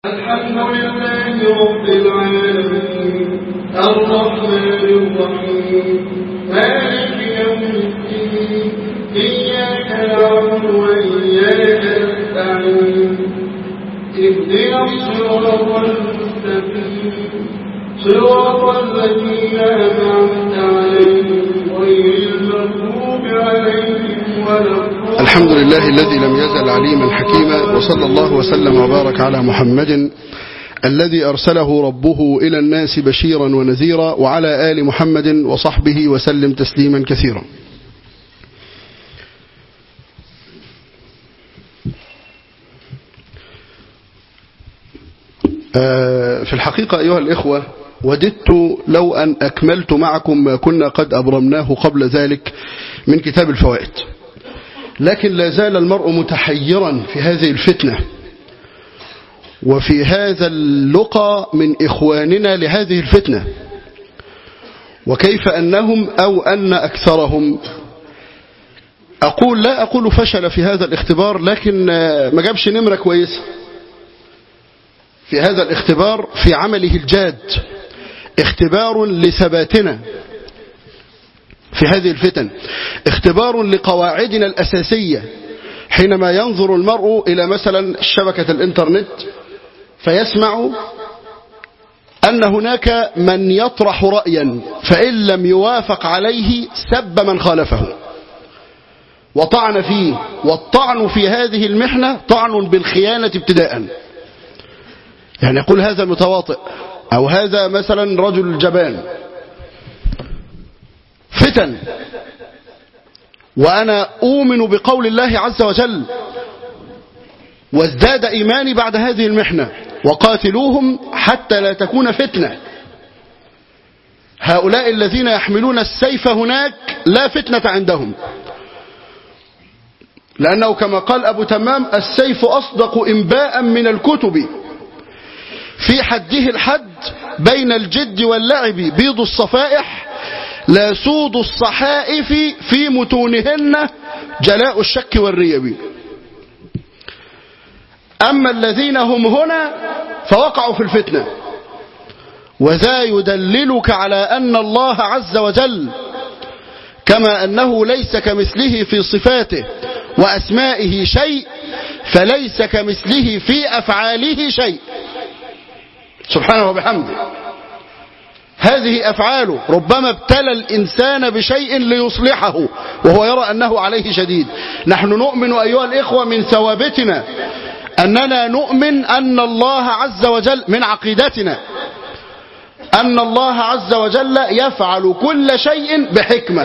الحمد لله رب العالمين الرحمن الرحيم مالك يوم الدين إياك نعبد وإياك نستعين اهدنا الصراط المستقيم صراط الذين أنعمت عليهم غير المغضوب عليهم ولا الحمد لله الذي لم يزل عليما حكيما وصلى الله وسلم وبارك على محمد الذي أرسله ربه إلى الناس بشيرا ونذيرا وعلى آل محمد وصحبه وسلم تسليما كثيرا في الحقيقة أيها الإخوة وددت لو أن أكملت معكم ما كنا قد أبرمناه قبل ذلك من كتاب الفوائد لكن لا زال المرء متحيرا في هذه الفتنة وفي هذا اللقى من إخواننا لهذه الفتنة وكيف أنهم أو أن أكثرهم أقول لا أقول فشل في هذا الاختبار لكن ما جابش نمرة كويسة في هذا الاختبار في عمله الجاد اختبار لثباتنا في هذه الفتن اختبار لقواعدنا الأساسية حينما ينظر المرء إلى مثلا شبكة الإنترنت فيسمع أن هناك من يطرح رأيا فإن لم يوافق عليه سب من خالفه وطعن فيه والطعن في هذه المحنة طعن بالخيانة ابتداء يعني يقول هذا متواطئ أو هذا مثلا رجل جبان فتن وأنا أؤمن بقول الله عز وجل وازداد إيماني بعد هذه المحنة وقاتلوهم حتى لا تكون فتنة هؤلاء الذين يحملون السيف هناك لا فتنة عندهم لأنه كما قال أبو تمام السيف أصدق إنباء من الكتب في حده الحد بين الجد واللعب بيض الصفائح لا سود الصحائف في متونهن جلاء الشك والريب أما الذين هم هنا فوقعوا في الفتنة وذا يدللك على أن الله عز وجل كما أنه ليس كمثله في صفاته وأسمائه شيء فليس كمثله في أفعاله شيء سبحانه وبحمده هذه أفعاله ربما ابتلى الإنسان بشيء ليصلحه وهو يرى أنه عليه شديد نحن نؤمن أيها الإخوة من ثوابتنا أننا نؤمن أن الله عز وجل من عقيدتنا أن الله عز وجل يفعل كل شيء بحكمة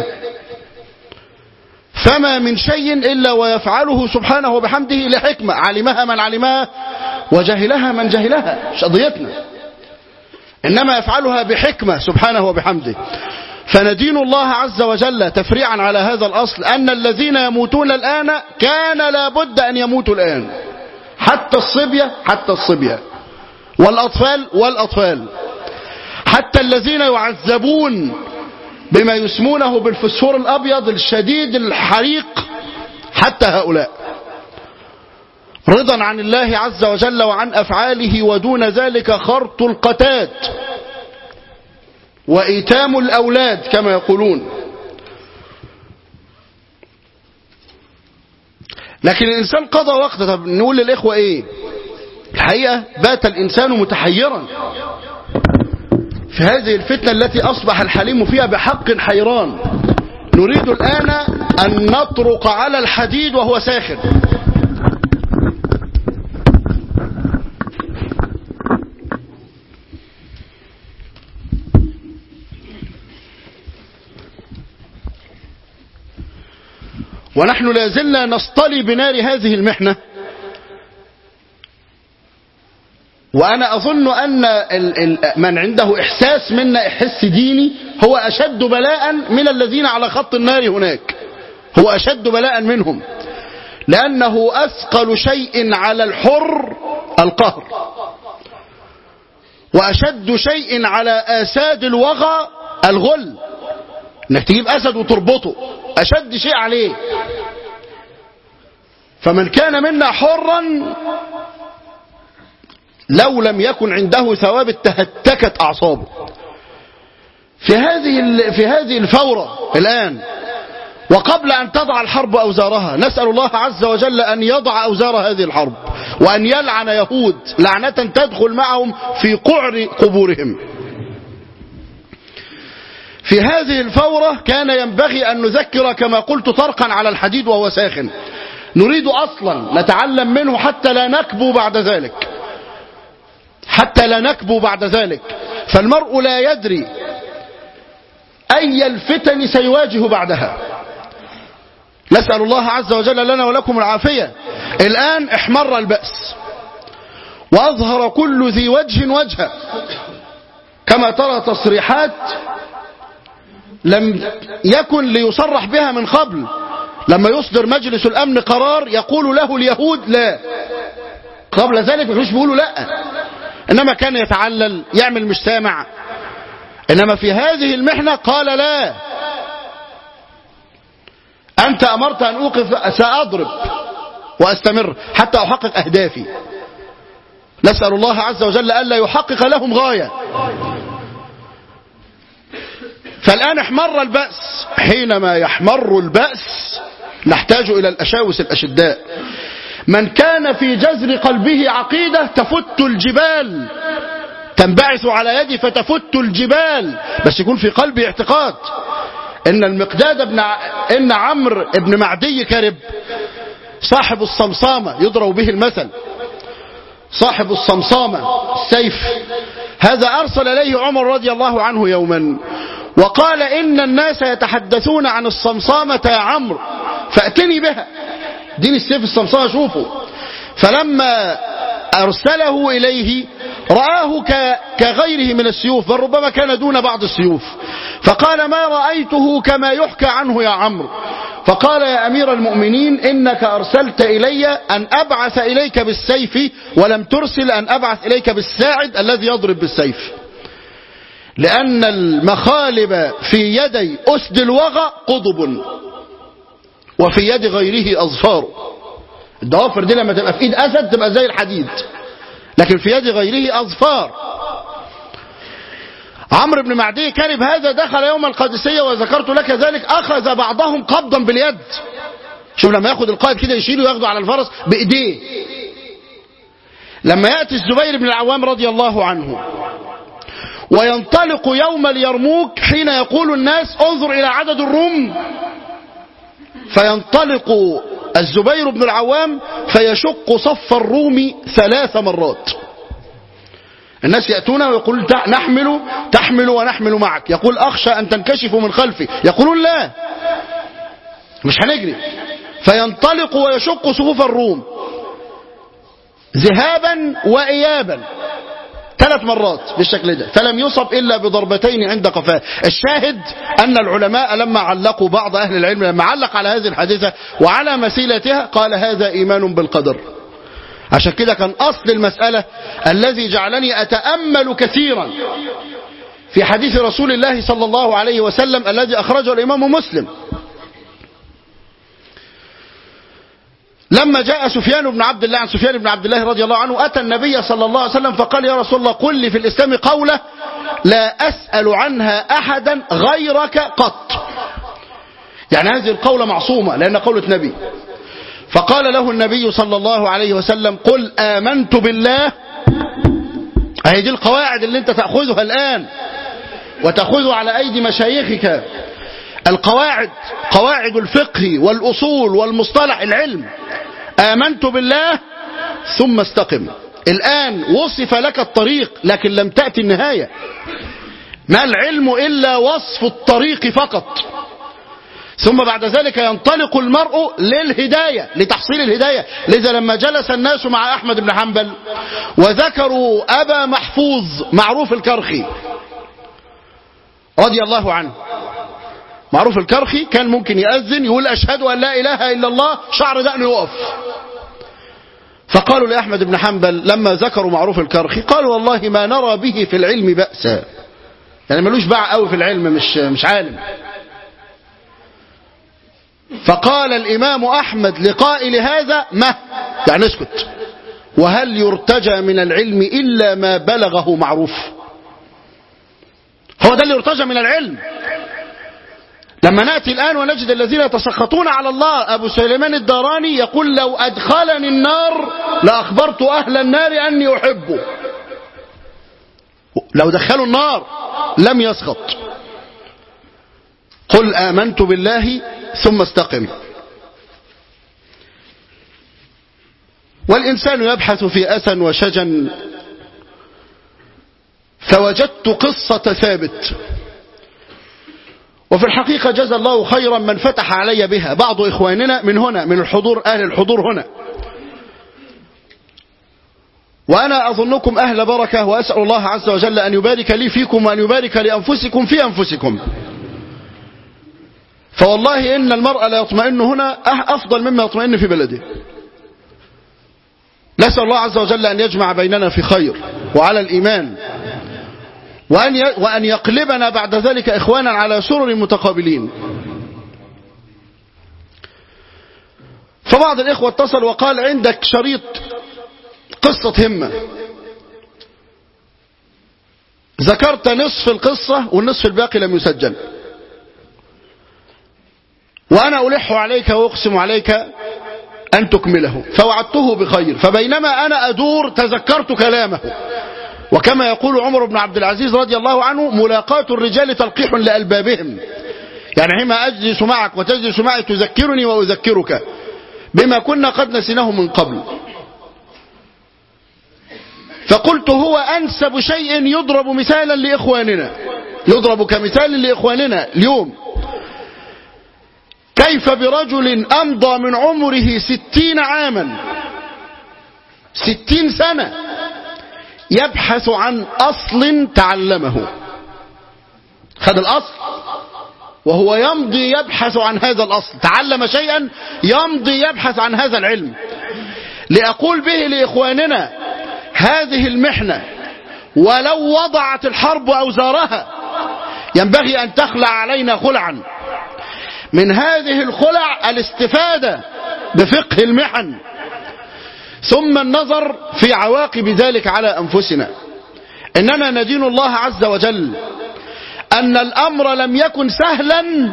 فما من شيء إلا ويفعله سبحانه وبحمده لحكمة علمها من علمها وجهلها من جهلها مش قضيتنا إنما يفعلها بحكمة سبحانه وبحمده فندين الله عز وجل تفريعا على هذا الأصل أن الذين يموتون الآن كان لابد أن يموتوا الآن حتى الصبية حتى الصبية والأطفال والأطفال حتى الذين يعذبون بما يسمونه بالفسفور الأبيض الشديد الحريق حتى هؤلاء رضا عن الله عز وجل وعن أفعاله ودون ذلك خرط القتاد وإيتام الأولاد كما يقولون لكن الإنسان قضى وقته طب نقول للإخوة إيه الحقيقة بات الإنسان متحيرا في هذه الفتنة التي أصبح الحليم فيها بحق حيران نريد الآن أن نطرق على الحديد وهو ساخن ونحن لا زلنا نصطلي بنار هذه المحنة وأنا أظن أن من عنده إحساس منا إحس ديني هو أشد بلاء من الذين على خط النار هناك هو أشد بلاء منهم لأنه أثقل شيء على الحر القهر وأشد شيء على آساد الوغى الغل انك تجيب أسد وتربطه أشد شيء عليه فمن كان منا حرا لو لم يكن عنده ثوابت تهتكت أعصابه في هذه في هذه الفورة الآن وقبل أن تضع الحرب أوزارها نسأل الله عز وجل أن يضع أوزار هذه الحرب وأن يلعن يهود لعنة تدخل معهم في قعر قبورهم في هذه الفورة كان ينبغي أن نذكر كما قلت طرقا على الحديد وهو ساخن نريد أصلا نتعلم منه حتى لا نكبو بعد ذلك حتى لا نكبو بعد ذلك فالمرء لا يدري أي الفتن سيواجه بعدها نسأل الله عز وجل لنا ولكم العافية الآن احمر البأس وأظهر كل ذي وجه وجهه كما ترى تصريحات لم يكن ليصرح بها من قبل لما يصدر مجلس الأمن قرار يقول له اليهود لا قبل ذلك مش بيقولوا لا إنما كان يتعلل يعمل مش سامع إنما في هذه المحنة قال لا أنت أمرت أن أوقف سأضرب وأستمر حتى أحقق أهدافي نسأل الله عز وجل ألا يحقق لهم غاية فالآن احمر البأس حينما يحمر البأس نحتاج إلى الأشاوس الأشداء من كان في جزر قلبه عقيدة تفت الجبال تنبعث على يدي فتفت الجبال بس يكون في قلبي اعتقاد ان المقداد بن ع... ان عمرو بن معدي كرب صاحب الصمصامة يضرب به المثل صاحب الصمصامة السيف هذا أرسل إليه عمر رضي الله عنه يوما وقال إن الناس يتحدثون عن الصمصامة يا عمرو فأتني بها دين السيف الصمصامة شوفوا فلما أرسله إليه رآه كغيره من السيوف بل ربما كان دون بعض السيوف فقال ما رأيته كما يحكى عنه يا عمرو فقال يا أمير المؤمنين إنك أرسلت إلي أن أبعث إليك بالسيف ولم ترسل أن أبعث إليك بالساعد الذي يضرب بالسيف لأن المخالب في يدي أسد الوغى قضب وفي يد غيره أظفار الضوافر دي لما تبقى في ايد اسد تبقى زي الحديد لكن في يد غيره اظفار عمرو بن معدي كرب هذا دخل يوم القادسية وذكرت لك ذلك أخذ بعضهم قبضا باليد شوف لما ياخد القائد كده يشيله وياخده على الفرس بإيديه لما يأتي الزبير بن العوام رضي الله عنه وينطلق يوم اليرموك حين يقول الناس انظر إلى عدد الروم فينطلق الزبير بن العوام فيشق صف الروم ثلاث مرات الناس يأتون ويقول نحمل تحمل ونحمل معك يقول أخشى أن تنكشفوا من خلفي يقولون لا مش هنجري فينطلق ويشق صفوف الروم ذهابا وإيابا ثلاث مرات بالشكل ده فلم يصب إلا بضربتين عند قفاه الشاهد أن العلماء لما علقوا بعض أهل العلم لما علق على هذه الحادثة وعلى مسيلتها قال هذا إيمان بالقدر عشان كده كان أصل المسألة الذي جعلني أتأمل كثيرا في حديث رسول الله صلى الله عليه وسلم الذي أخرجه الإمام مسلم لما جاء سفيان بن عبد الله عن سفيان بن عبد الله رضي الله عنه أتى النبي صلى الله عليه وسلم فقال يا رسول الله قل لي في الإسلام قولة لا أسأل عنها أحدا غيرك قط يعني هذه القولة معصومة لأن قولة نبي فقال له النبي صلى الله عليه وسلم قل آمنت بالله هي دي القواعد اللي انت تأخذها الآن وتأخذها على أيدي مشايخك القواعد قواعد الفقه والأصول والمصطلح العلم آمنت بالله ثم استقم الآن وصف لك الطريق لكن لم تأتي النهاية ما العلم إلا وصف الطريق فقط ثم بعد ذلك ينطلق المرء للهداية لتحصيل الهداية لذا لما جلس الناس مع أحمد بن حنبل وذكروا أبا محفوظ معروف الكرخي رضي الله عنه معروف الكرخي كان ممكن يأذن يقول أشهد أن لا إله إلا الله شعر دقنه يقف فقالوا لأحمد بن حنبل لما ذكروا معروف الكرخي قالوا والله ما نرى به في العلم بأسا يعني ملوش باع قوي في العلم مش مش عالم فقال الإمام أحمد لقائل هذا ما يعني اسكت وهل يرتجى من العلم إلا ما بلغه معروف هو ده اللي يرتجى من العلم لما نأتي الآن ونجد الذين يتسخطون على الله أبو سليمان الداراني يقول لو أدخلني النار لأخبرت أهل النار أني أحبه لو دخلوا النار لم يسخط قل آمنت بالله ثم استقم والإنسان يبحث في أسى وشجن فوجدت قصة ثابت وفي الحقيقة جزى الله خيرا من فتح علي بها بعض إخواننا من هنا من الحضور أهل الحضور هنا وأنا أظنكم أهل بركة وأسأل الله عز وجل أن يبارك لي فيكم وأن يبارك لأنفسكم في أنفسكم فوالله إن المرء لا يطمئن هنا أفضل مما يطمئن في بلده نسأل الله عز وجل أن يجمع بيننا في خير وعلى الإيمان وأن وأن يقلبنا بعد ذلك إخوانا على سرر متقابلين فبعض الإخوة اتصل وقال عندك شريط قصة همة ذكرت نصف القصة والنصف الباقي لم يسجل وأنا ألح عليك وأقسم عليك أن تكمله فوعدته بخير فبينما أنا أدور تذكرت كلامه وكما يقول عمر بن عبد العزيز رضي الله عنه ملاقاة الرجال تلقيح لألبابهم يعني حينما أجلس معك وتجلس معي تذكرني وأذكرك بما كنا قد نسيناه من قبل فقلت هو أنسب شيء يضرب مثالا لإخواننا يضرب كمثال لإخواننا اليوم كيف برجل أمضى من عمره ستين عاما ستين سنة يبحث عن أصل تعلمه خد الأصل وهو يمضي يبحث عن هذا الأصل تعلم شيئا يمضي يبحث عن هذا العلم لأقول به لإخواننا هذه المحنة ولو وضعت الحرب أوزارها ينبغي أن تخلع علينا خلعا من هذه الخلع الاستفادة بفقه المحن ثم النظر في عواقب ذلك على أنفسنا إننا ندين الله عز وجل أن الأمر لم يكن سهلا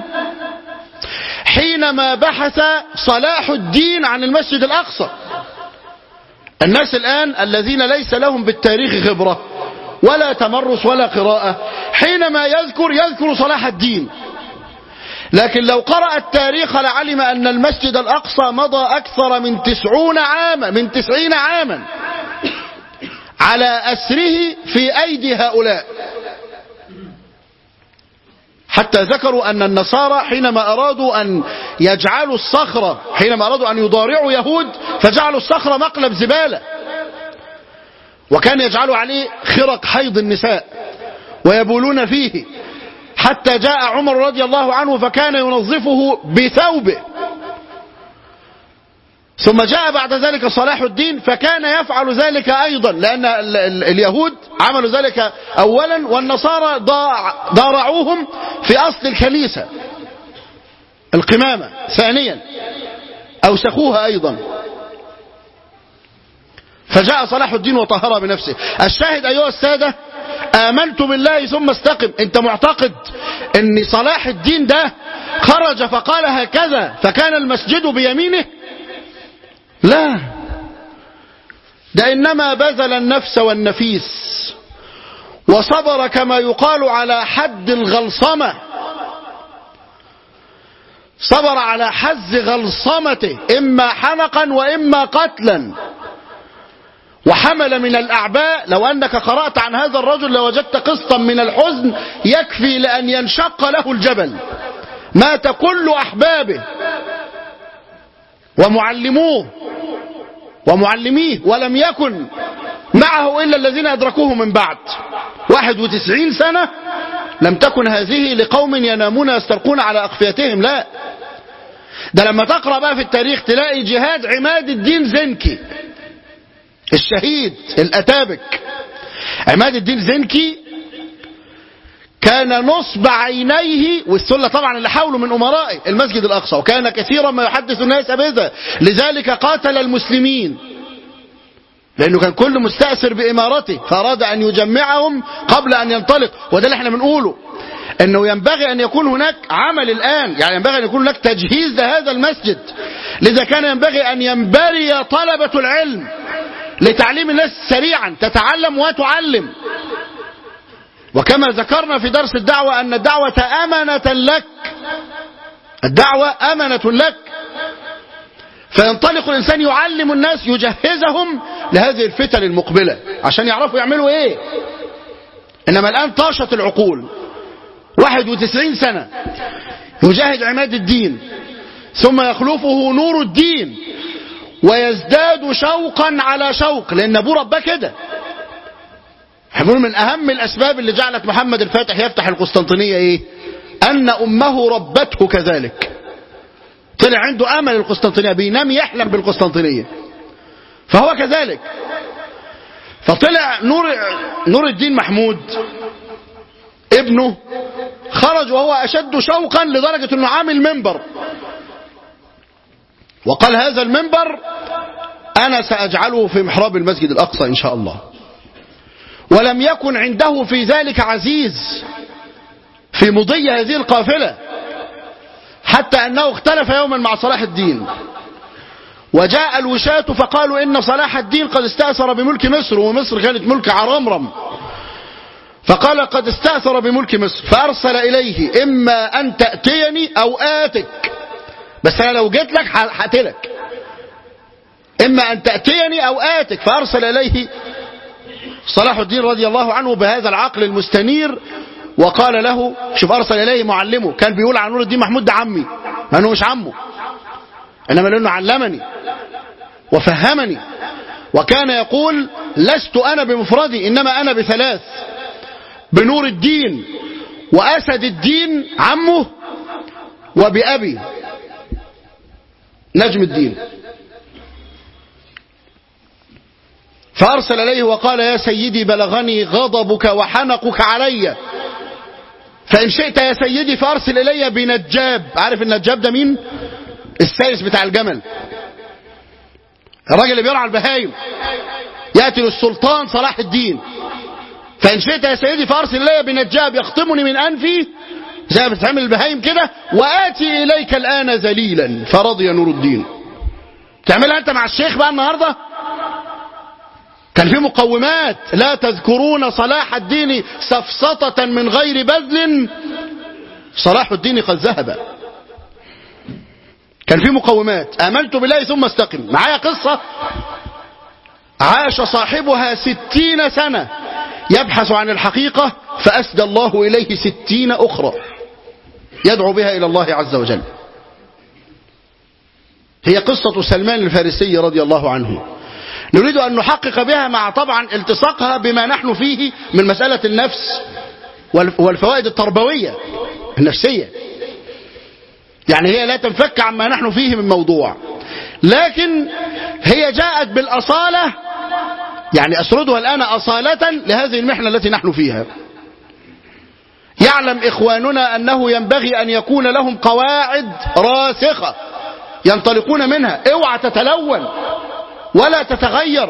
حينما بحث صلاح الدين عن المسجد الأقصى الناس الآن الذين ليس لهم بالتاريخ خبرة ولا تمرس ولا قراءة حينما يذكر يذكر صلاح الدين لكن لو قرأ التاريخ لعلم أن المسجد الأقصى مضى أكثر من تسعون عاما من تسعين عاما على أسره في أيدي هؤلاء حتى ذكروا أن النصارى حينما أرادوا أن يجعلوا الصخرة حينما أرادوا أن يضارعوا يهود فجعلوا الصخرة مقلب زبالة وكان يجعلوا عليه خرق حيض النساء ويبولون فيه حتى جاء عمر رضي الله عنه فكان ينظفه بثوبه ثم جاء بعد ذلك صلاح الدين فكان يفعل ذلك أيضا لأن اليهود عملوا ذلك أولا والنصارى ضارعوهم في أصل الكنيسة القمامة ثانيا أوسخوها أيضا فجاء صلاح الدين وطهرها بنفسه الشاهد أيها السادة آمنت بالله ثم استقم انت معتقد ان صلاح الدين ده خرج فقال هكذا فكان المسجد بيمينه لا ده إنما بذل النفس والنفيس وصبر كما يقال على حد الغلصمة صبر على حز غلصمته إما حنقا وإما قتلا وحمل من الأعباء لو أنك قرأت عن هذا الرجل لوجدت قسطا من الحزن يكفي لأن ينشق له الجبل مات كل أحبابه ومعلموه ومعلميه ولم يكن معه إلا الذين أدركوه من بعد واحد وتسعين سنة لم تكن هذه لقوم ينامون يسترقون على أقفيتهم لا ده لما تقرأ بقى في التاريخ تلاقي جهاد عماد الدين زنكي الشهيد الأتابك عماد الدين زنكي كان نصب عينيه والسلة طبعا اللي حوله من أمرائه المسجد الأقصى وكان كثيرا ما يحدث الناس بذا لذلك قاتل المسلمين لأنه كان كل مستأثر بإمارته فأراد أن يجمعهم قبل أن ينطلق وده اللي احنا بنقوله أنه ينبغي أن يكون هناك عمل الآن يعني ينبغي أن يكون هناك تجهيز لهذا المسجد لذا كان ينبغي أن ينبري طلبة العلم لتعليم الناس سريعا تتعلم وتعلم وكما ذكرنا في درس الدعوة أن الدعوة أمنة لك الدعوة أمنة لك فينطلق الإنسان يعلم الناس يجهزهم لهذه الفتن المقبلة عشان يعرفوا يعملوا إيه إنما الآن طاشت العقول 91 سنة يجاهد عماد الدين ثم يخلفه نور الدين ويزداد شوقا على شوق لأن أبوه رباه كده بنقول من أهم الأسباب اللي جعلت محمد الفاتح يفتح القسطنطينية إيه أن أمه ربته كذلك طلع عنده أمل القسطنطينية بينام يحلم بالقسطنطينية فهو كذلك فطلع نور نور الدين محمود ابنه خرج وهو أشد شوقا لدرجة أنه عامل منبر وقال هذا المنبر أنا سأجعله في محراب المسجد الأقصى إن شاء الله ولم يكن عنده في ذلك عزيز في مضي هذه القافلة حتى أنه اختلف يوما مع صلاح الدين وجاء الوشاة فقالوا إن صلاح الدين قد استأثر بملك مصر ومصر كانت ملك عرمرم فقال قد استأثر بملك مصر فأرسل إليه إما أن تأتيني أو آتك بس أنا لو جيت لك هقتلك إما أن تأتيني أو آتك فأرسل إليه صلاح الدين رضي الله عنه بهذا العقل المستنير وقال له شوف أرسل إليه معلمه كان بيقول عن نور الدين محمود ده عمي مع أنه مش عمه إنما لأنه علمني وفهمني وكان يقول لست أنا بمفردي إنما أنا بثلاث بنور الدين وأسد الدين عمه وبأبي نجم الدين فأرسل إليه وقال يا سيدي بلغني غضبك وحنقك علي فإن شئت يا سيدي فأرسل إلي بنجاب عارف النجاب ده مين السايس بتاع الجمل الراجل اللي بيرعى البهايم يأتي للسلطان صلاح الدين فإن شئت يا سيدي فأرسل إلي بنجاب يخطمني من أنفي زي ما بتعمل البهايم كده وآتي إليك الآن ذليلا فرضي نور الدين تعملها أنت مع الشيخ بقى النهارده كان في مقومات لا تذكرون صلاح الدين سفسطة من غير بذل صلاح الدين قد ذهب كان في مقومات آمنت بالله ثم استقم معايا قصة عاش صاحبها ستين سنة يبحث عن الحقيقة فأسدى الله إليه ستين أخرى يدعو بها إلى الله عز وجل هي قصة سلمان الفارسي رضي الله عنه نريد أن نحقق بها مع طبعا التصاقها بما نحن فيه من مسألة النفس والفوائد التربوية النفسية يعني هي لا تنفك عما نحن فيه من موضوع لكن هي جاءت بالأصالة يعني أسردها الآن أصالة لهذه المحنة التي نحن فيها يعلم إخواننا أنه ينبغي أن يكون لهم قواعد راسخة ينطلقون منها اوعى تتلون ولا تتغير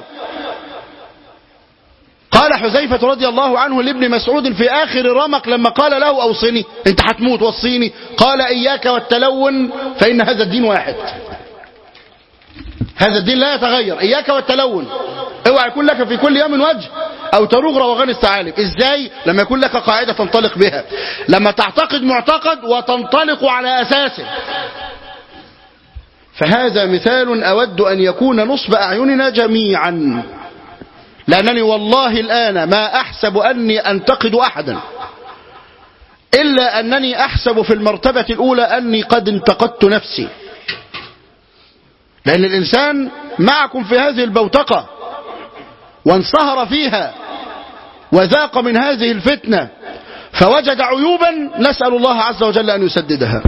قال حذيفة رضي الله عنه لابن مسعود في آخر رمق لما قال له أوصني انت هتموت وصيني قال إياك والتلون فإن هذا الدين واحد هذا الدين لا يتغير إياك والتلون اوعى يكون لك في كل يوم وجه أو تروغ روغان الثعالب إزاي لما يكون لك قاعدة تنطلق بها لما تعتقد معتقد وتنطلق على أساسه فهذا مثال أود أن يكون نصب أعيننا جميعا لأنني والله الآن ما أحسب أني أنتقد أحدا إلا أنني أحسب في المرتبة الأولى أني قد انتقدت نفسي لأن الإنسان معكم في هذه البوتقة وانصهر فيها وذاق من هذه الفتنة فوجد عيوبا نسأل الله عز وجل أن يسددها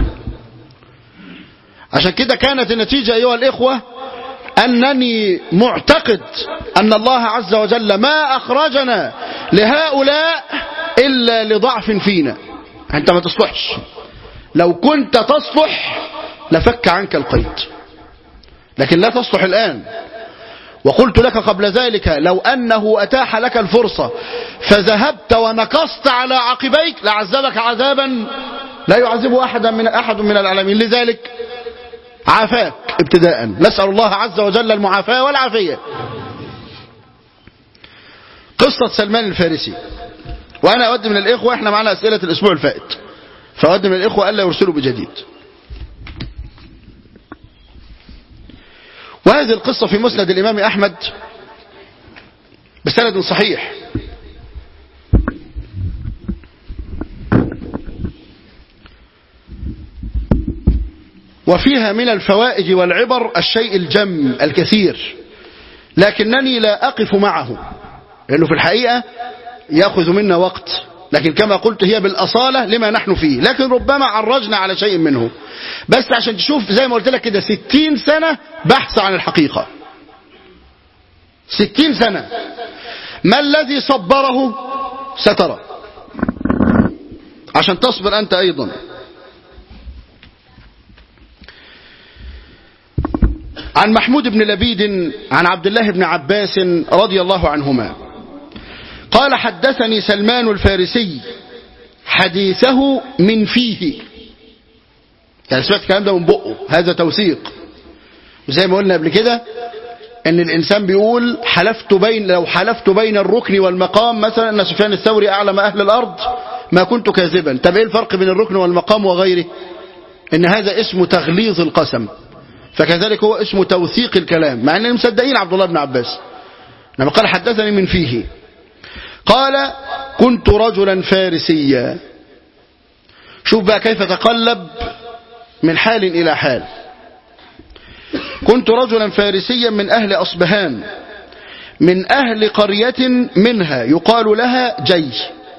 عشان كده كانت النتيجة أيها الإخوة أنني معتقد أن الله عز وجل ما أخرجنا لهؤلاء إلا لضعف فينا أنت ما تصلحش لو كنت تصلح لفك عنك القيد لكن لا تصلح الآن وقلت لك قبل ذلك لو أنه أتاح لك الفرصة فذهبت ونكصت على عقبيك لعذبك عذابا لا يعذبه أحدا من أحد من العالمين لذلك عافاك ابتداء نسأل الله عز وجل المعافاة والعافية قصة سلمان الفارسي وأنا أود من الإخوة إحنا معنا أسئلة الأسبوع الفائت فأود من الإخوة ألا يرسلوا بجديد وهذه القصة في مسند الإمام أحمد بسند صحيح وفيها من الفوائد والعبر الشيء الجم الكثير لكنني لا أقف معه لأنه في الحقيقة يأخذ منا وقت لكن كما قلت هي بالأصالة لما نحن فيه لكن ربما عرجنا على شيء منه بس عشان تشوف زي ما قلت لك كده ستين سنة بحث عن الحقيقة ستين سنة ما الذي صبره سترى عشان تصبر أنت أيضا عن محمود بن لبيد عن عبد الله بن عباس رضي الله عنهما قال حدثني سلمان الفارسي حديثه من فيه يعني سمعت الكلام ده من بقه هذا توثيق وزي ما قلنا قبل كده ان الانسان بيقول حلفت بين لو حلفت بين الركن والمقام مثلا ان سفيان الثوري اعلم اهل الارض ما كنت كاذبا طب ايه الفرق بين الركن والمقام وغيره ان هذا اسمه تغليظ القسم فكذلك هو اسمه توثيق الكلام مع ان مصدقين عبد الله بن عباس لما قال حدثني من فيه قال كنت رجلا فارسيا شوف بقى كيف تقلب من حال إلى حال كنت رجلا فارسيا من أهل أصبهان من أهل قرية منها يقال لها جي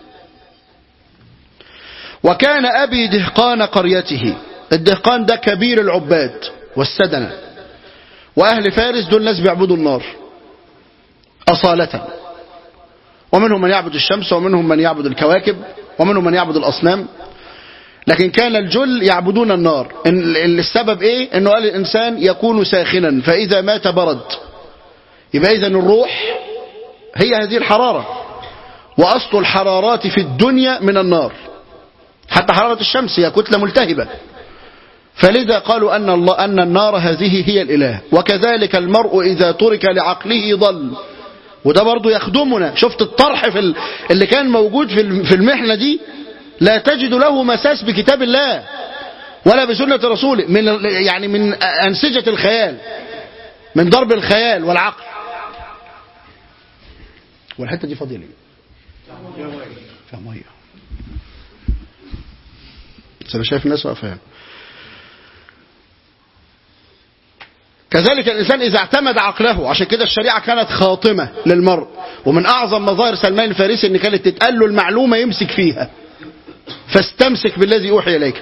وكان أبي دهقان قريته الدهقان ده كبير العباد والسدنة وأهل فارس دول ناس بيعبدوا النار أصالة ومنهم من يعبد الشمس ومنهم من يعبد الكواكب ومنهم من يعبد الأصنام لكن كان الجل يعبدون النار السبب ايه انه قال الانسان يكون ساخنا فاذا مات برد يبقى اذا الروح هي هذه الحرارة واصل الحرارات في الدنيا من النار حتى حرارة الشمس هي كتلة ملتهبة فلذا قالوا أن, الله أن النار هذه هي الإله وكذلك المرء إذا ترك لعقله ضل وده برضو يخدمنا شفت الطرح في اللي كان موجود في المحنة دي لا تجد له مساس بكتاب الله ولا بسنة رسوله من يعني من أنسجة الخيال من ضرب الخيال والعقل والحتة دي فاضية ليه فيها مية بس انا شايف الناس واقفة كذلك الإنسان إذا اعتمد عقله عشان كده الشريعة كانت خاطمة للمرء ومن أعظم مظاهر سلمان الفارسي إن كانت تتقال له المعلومة يمسك فيها فاستمسك بالذي أوحي إليك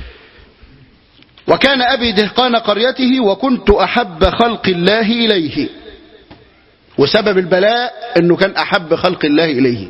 وكان أبي دهقان قريته وكنت أحب خلق الله إليه وسبب البلاء أنه كان أحب خلق الله إليه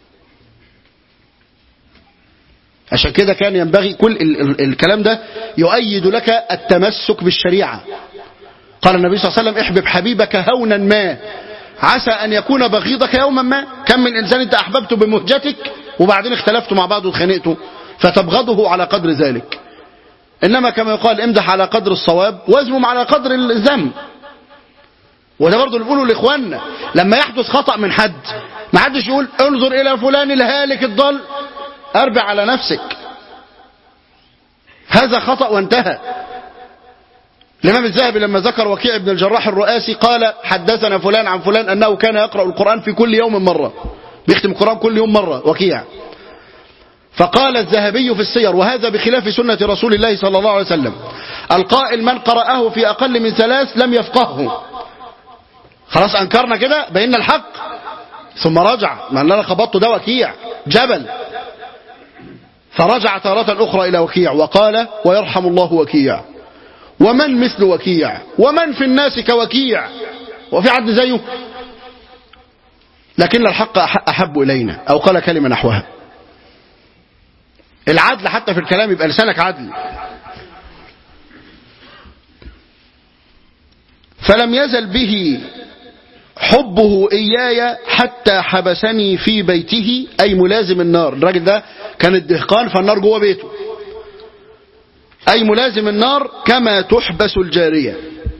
عشان كده كان ينبغي كل ال ال الكلام ده يؤيد لك التمسك بالشريعة قال النبي صلى الله عليه وسلم احبب حبيبك هونا ما عسى أن يكون بغيضك يوما ما كم من إنسان أنت أحببته بمهجتك وبعدين اختلفتوا مع بعض واتخانقتوا فتبغضه على قدر ذلك إنما كما يقال امدح على قدر الصواب واذمم على قدر الذنب وده برضه اللي بيقوله لاخواننا لما يحدث خطأ من حد ما حدش يقول انظر إلى فلان الهالك الضال أربع على نفسك هذا خطأ وانتهى الإمام الذهبي لما ذكر وكيع بن الجراح الرؤاسي قال حدثنا فلان عن فلان أنه كان يقرأ القرآن في كل يوم مرة بيختم القرآن كل يوم مرة وكيع فقال الذهبي في السير وهذا بخلاف سنة رسول الله صلى الله عليه وسلم القائل من قرأه في أقل من ثلاث لم يفقهه خلاص أنكرنا كده بينا الحق ثم رجع ما اللي أنا خبطته ده وكيع جبل فرجع تارة أخرى إلى وكيع وقال ويرحم الله وكيع ومن مثل وكيع ومن في الناس كوكيع وفي عد زيه لكن الحق أحب إلينا أو قال كلمة نحوها العدل حتى في الكلام يبقى لسانك عدل فلم يزل به حبه إياي حتى حبسني في بيته أي ملازم النار الراجل ده كان الدهقان فالنار جوه بيته أي ملازم النار كما تحبس الجارية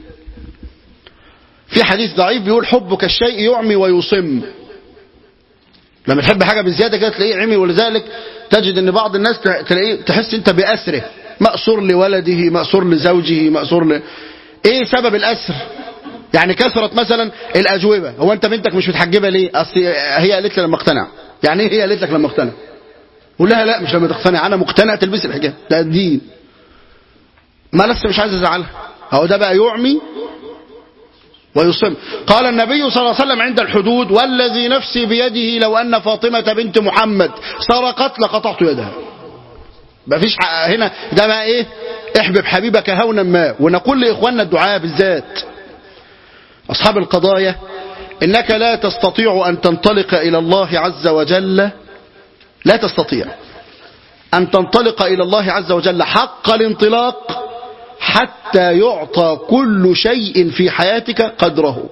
في حديث ضعيف بيقول حبك الشيء يعمي ويصم لما تحب حاجة بزيادة كده تلاقيه عمي ولذلك تجد ان بعض الناس تلاقيه تحس انت بأسره مأسور لولده مأسور لزوجه مأسور ل... ايه سبب الأسر يعني كثرت مثلا الأجوبة هو انت بنتك مش متحجبة ليه اصل هي قالت لي لما اقتنع يعني ايه هي قالت لك لما اقتنع قول لها لا مش لما تقتنع انا مقتنع تلبس الحجاب ده الدين ما لسه مش عايز ازعلها اهو ده بقى يعمي ويصم قال النبي صلى الله عليه وسلم عند الحدود والذي نفسي بيده لو أن فاطمة بنت محمد سرقت لقطعت يدها ما فيش هنا ده ما ايه احبب حبيبك هونا ما ونقول لإخواننا الدعاء بالذات أصحاب القضايا إنك لا تستطيع أن تنطلق إلى الله عز وجل لا تستطيع أن تنطلق إلى الله عز وجل حق الانطلاق حتى يعطى كل شيء في حياتك قدره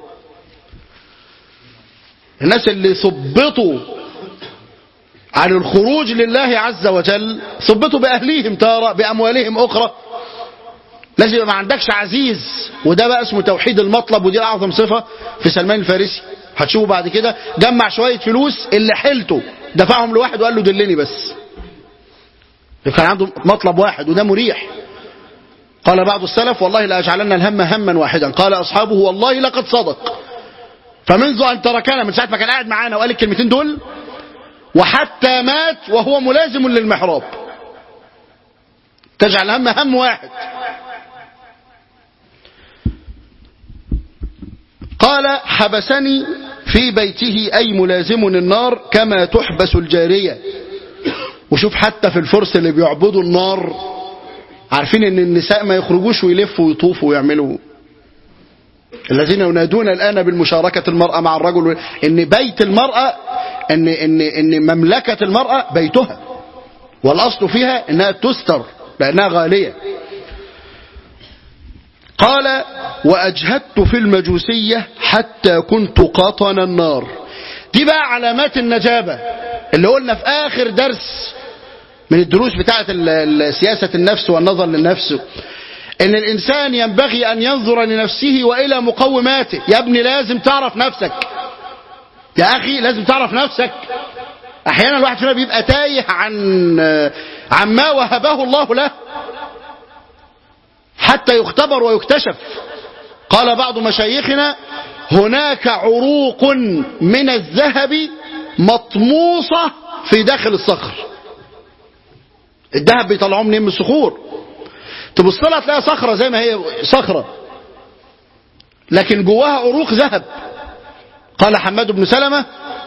الناس اللي ثبطوا عن الخروج لله عز وجل ثبطوا بأهليهم تارة بأموالهم أخرى لازم يبقى ما عندكش عزيز وده بقى اسمه توحيد المطلب ودي أعظم صفة في سلمان الفارسي هتشوفوا بعد كده جمع شوية فلوس اللي حيلته دفعهم لواحد وقال له دلني بس كان عنده مطلب واحد وده مريح قال بعض السلف والله لأجعلن الهم هما واحدا قال أصحابه والله لقد صدق فمنذ أن تركنا من ساعة ما كان قاعد معانا وقال الكلمتين دول وحتى مات وهو ملازم للمحراب تجعل هم هم واحد قال حبسني في بيته أي ملازم النار كما تحبس الجارية وشوف حتى في الفرس اللي بيعبدوا النار عارفين ان النساء ما يخرجوش ويلفوا ويطوفوا ويعملوا الذين ينادون الآن بالمشاركة المرأة مع الرجل ان بيت المرأة ان, إن, إن مملكة المرأة بيتها والأصل فيها انها تستر لأنها غالية قال وأجهدت في المجوسية حتى كنت قطن النار دي بقى علامات النجابة اللي قلنا في آخر درس من الدروس بتاعة سياسة النفس والنظر للنفس ان الانسان ينبغي ان ينظر لنفسه والى مقوماته يا ابني لازم تعرف نفسك يا اخي لازم تعرف نفسك احيانا الواحد فينا بيبقى تايه عن عن ما وهبه الله له حتى يختبر ويكتشف قال بعض مشايخنا هناك عروق من الذهب مطموسة في داخل الصخر الذهب بيطلعوه منين من الصخور تبص لها تلاقيها صخره زي ما هي صخره لكن جواها عروق ذهب قال حماد بن سلمة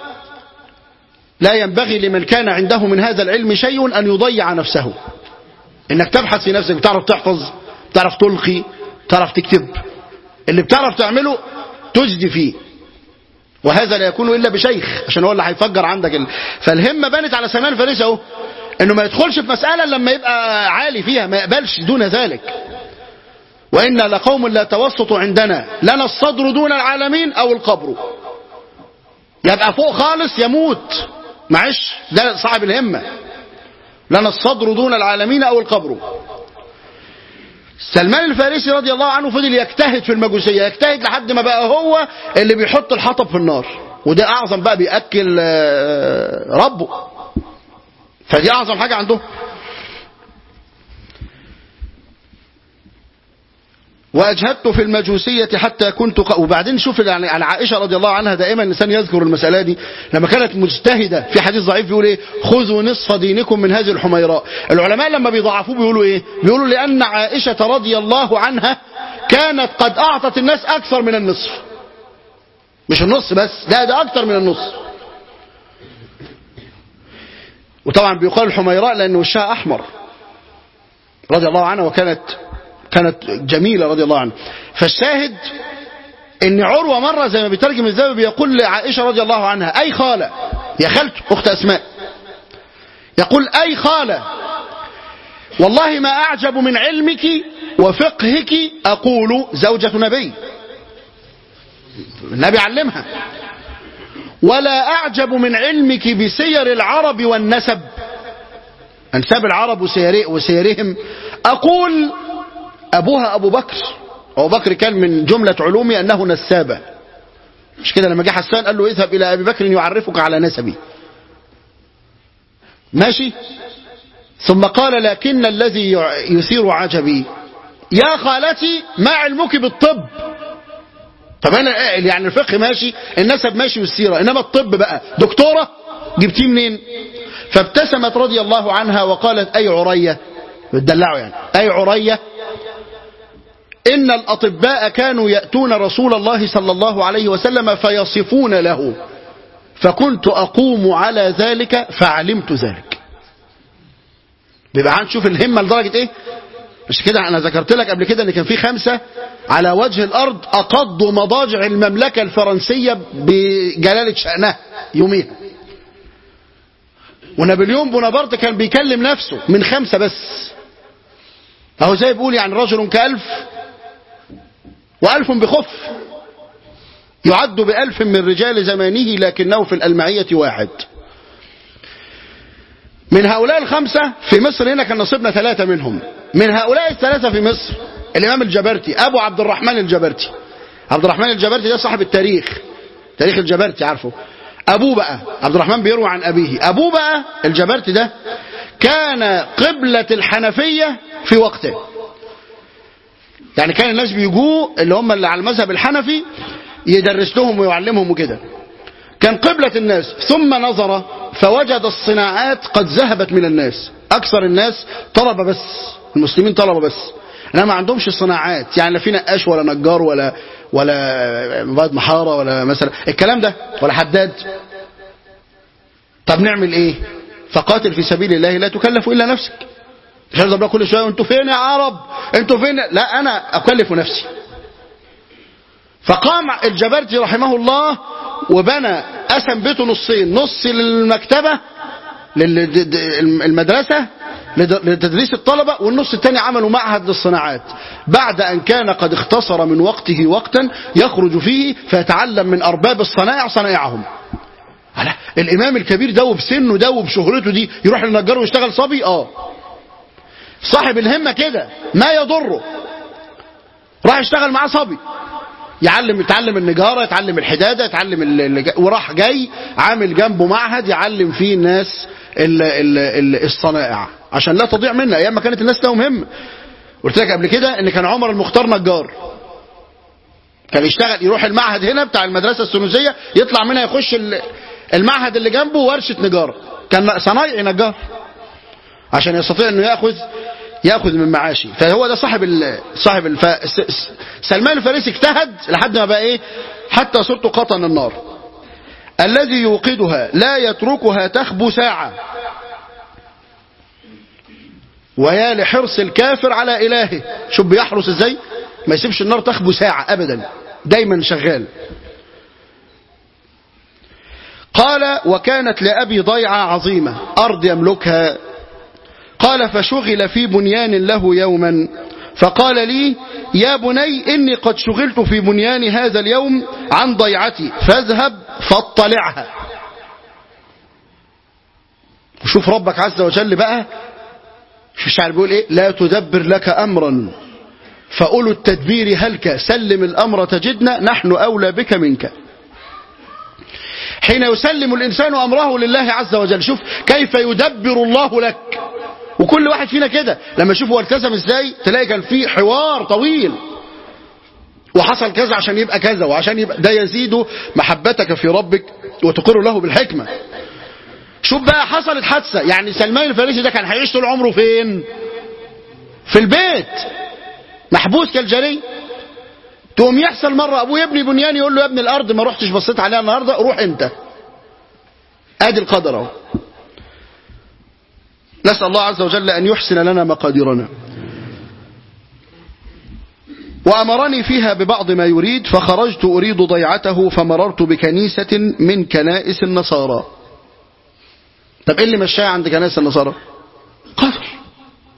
لا ينبغي لمن كان عنده من هذا العلم شيء أن يضيع نفسه إنك تبحث في نفسك بتعرف تحفظ بتعرف تلقي بتعرف تكتب اللي بتعرف تعمله تجدي فيه وهذا لا يكون إلا بشيخ عشان هو اللي هيفجر عندك ال... فالهمة بانت على سلمان فارس اهو انه ما يدخلش في مسألة لما يبقى عالي فيها ما يقبلش دون ذلك وإنا لقوم لا توسط عندنا لنا الصدر دون العالمين أو القبر يبقى فوق خالص يموت معش ده صاحب الهمة لنا الصدر دون العالمين أو القبر سلمان الفارسي رضي الله عنه فضل يجتهد في المجوسية يجتهد لحد ما بقى هو اللي بيحط الحطب في النار وده أعظم بقى بيأكل ربه فدي أعظم حاجة عنده وأجهدت في المجوسية حتى كنت ق... وبعدين شوف يعني عن عائشة رضي الله عنها دائما الإنسان يذكر المسألة دي لما كانت مجتهدة في حديث ضعيف بيقول إيه خذوا نصف دينكم من هذه الحميراء العلماء لما بيضعفوه بيقولوا إيه بيقولوا لأن عائشة رضي الله عنها كانت قد أعطت الناس أكثر من النصف مش النص بس لا ده أكثر من النص وطبعا بيقال الحميراء لأن وشها أحمر رضي الله عنها وكانت كانت جميلة رضي الله عنها فالشاهد ان عروة مرة زي ما بيترجم الزاوي بيقول لعائشة رضي الله عنها اي خالة يا خالته اخت اسماء يقول اي خالة والله ما اعجب من علمك وفقهك اقول زوجة نبي النبي علمها ولا أعجب من علمك بسير العرب والنسب أنساب العرب وسير وسيرهم أقول أبوها أبو بكر أبو بكر كان من جملة علومي أنه نسابة مش كده لما جه حسان قال له اذهب إلى أبي بكر يعرفك على نسبي ماشي ثم قال لكن الذي يثير عجبي يا خالتي ما علمك بالطب طب انا يعني الفقه ماشي النسب ماشي والسيره انما الطب بقى دكتوره جبتيه منين فابتسمت رضي الله عنها وقالت اي عريه بتدلعوا يعني اي عريه ان الاطباء كانوا ياتون رسول الله صلى الله عليه وسلم فيصفون له فكنت اقوم على ذلك فعلمت ذلك بيبقى هنشوف الهمه لدرجه ايه مش كده انا ذكرت لك قبل كده ان كان في خمسة على وجه الارض اقضوا مضاجع المملكة الفرنسية بجلالة شأنها يوميها ونابليون بونابرت كان بيكلم نفسه من خمسة بس اهو زي بيقول يعني رجل كألف وألف بخف يعد بألف من رجال زمانه لكنه في الألمعية واحد من هؤلاء الخمسة في مصر هنا كان نصيبنا ثلاثة منهم من هؤلاء الثلاثة في مصر الإمام الجبرتي أبو عبد الرحمن الجبرتي عبد الرحمن الجبرتي ده صاحب التاريخ تاريخ الجبرتي عارفه أبوه بقى عبد الرحمن بيروي عن أبيه أبوه بقى الجبرتي ده كان قبلة الحنفية في وقته يعني كان الناس بيجوا اللي هم اللي على المذهب الحنفي يدرس لهم ويعلمهم وكده كان قبلة الناس ثم نظر فوجد الصناعات قد ذهبت من الناس أكثر الناس طلبة بس المسلمين طلبة بس أنا ما عندهمش صناعات يعني لا في نقاش ولا نجار ولا ولا مباد محارة ولا مثلا الكلام ده ولا حداد طب نعمل ايه فقاتل في سبيل الله لا تكلف إلا نفسك مش هرضى بقى كل شوية انتوا فين يا عرب انتوا فين لا أنا أكلف نفسي فقام الجبرتي رحمه الله وبنى قسم بيته نصين نص للمكتبة للمدرسة لتدريس الطلبة والنص الثاني عملوا معهد للصناعات بعد أن كان قد اختصر من وقته وقتا يخرج فيه فيتعلم من أرباب الصنائع صنائعهم الإمام الكبير ده وبسنه ده وبشهرته دي يروح للنجار ويشتغل صبي اه صاحب الهمة كده ما يضره راح يشتغل معاه صبي يعلم يتعلم النجارة يتعلم الحدادة يتعلم ال... وراح جاي عامل جنبه معهد يعلم فيه الناس ال... ال... ال... الصنائع عشان لا تضيع منا ايام ما كانت الناس لها مهمة قلت لك قبل كده ان كان عمر المختار نجار كان يشتغل يروح المعهد هنا بتاع المدرسة السنوسية يطلع منها يخش المعهد اللي جنبه ورشة نجارة كان صنايعي نجار عشان يستطيع انه ياخذ ياخذ من معاشي فهو ده صاحب ال صاحب الف... سلمان الفارسي اجتهد لحد ما بقى ايه حتى صرت قطن النار الذي يوقدها لا يتركها تخبو ساعة ويا لحرص الكافر على إلهه شوف بيحرص ازاي ما يسيبش النار تخبو ساعة أبدا دايما شغال قال وكانت لأبي ضيعة عظيمة أرض يملكها قال فشغل في بنيان له يوما فقال لي يا بني إني قد شغلت في بنيان هذا اليوم عن ضيعتي فاذهب فاطلعها وشوف ربك عز وجل بقى شو الشعر بيقول ايه لا تدبر لك أمرا فأولو التدبير هلك سلم الأمر تجدنا نحن أولى بك منك حين يسلم الإنسان أمره لله عز وجل شوف كيف يدبر الله لك وكل واحد فينا كده لما يشوف هو التزم ازاي تلاقي كان في حوار طويل وحصل كذا عشان يبقى كذا وعشان يبقى ده يزيد محبتك في ربك وتقر له بالحكمة شوف بقى حصلت حادثة يعني سلمان الفارسي ده كان هيعيش طول عمره فين في البيت محبوس كالجري تقوم يحصل مرة ابوه يبني بنيان يقول له يا ابن الارض ما رحتش بصيت عليها النهاردة روح انت ادي القدر اهو نسأل الله عز وجل أن يحسن لنا مقاديرنا وأمرني فيها ببعض ما يريد فخرجت أريد ضيعته فمررت بكنيسة من كنائس النصارى طب إيه اللي مشاه عند كنائس النصارى قدر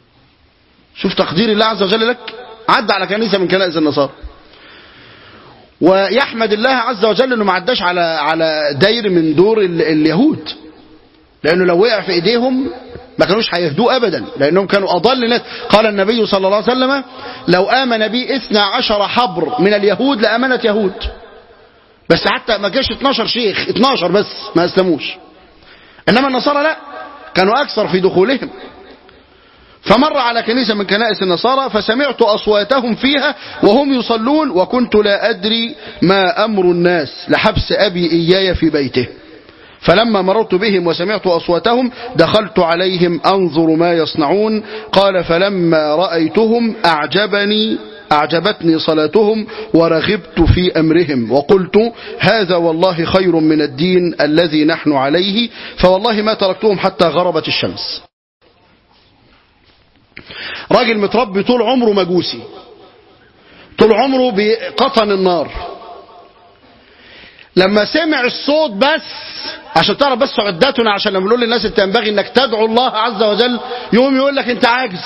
شوف تقدير الله عز وجل لك عد على كنيسة من كنائس النصارى ويحمد الله عز وجل انه ما عداش على على داير من دور ال- اليهود لانه لو وقع في ايديهم ما كانوش هيهدوه ابدا لانهم كانوا اضل ناس قال النبي صلى الله عليه وسلم لو امن بي اثنا عشر حبر من اليهود لامنت يهود بس حتى ما جاش 12 شيخ 12 بس ما اسلموش انما النصارى لا كانوا اكثر في دخولهم فمر على كنيسة من كنائس النصارى فسمعت أصواتهم فيها وهم يصلون وكنت لا أدري ما أمر الناس لحبس أبي إياي في بيته فلما مررت بهم وسمعت أصواتهم دخلت عليهم أنظر ما يصنعون قال فلما رأيتهم أعجبني أعجبتني صلاتهم ورغبت في أمرهم وقلت هذا والله خير من الدين الذي نحن عليه فوالله ما تركتهم حتى غربت الشمس راجل متربي طول عمره مجوسي طول عمره بقطن النار لما سمع الصوت بس عشان تعرف بس عداتنا عشان لما نقول للناس انت ينبغي انك تدعو الله عز وجل يقوم يقول لك انت عاجز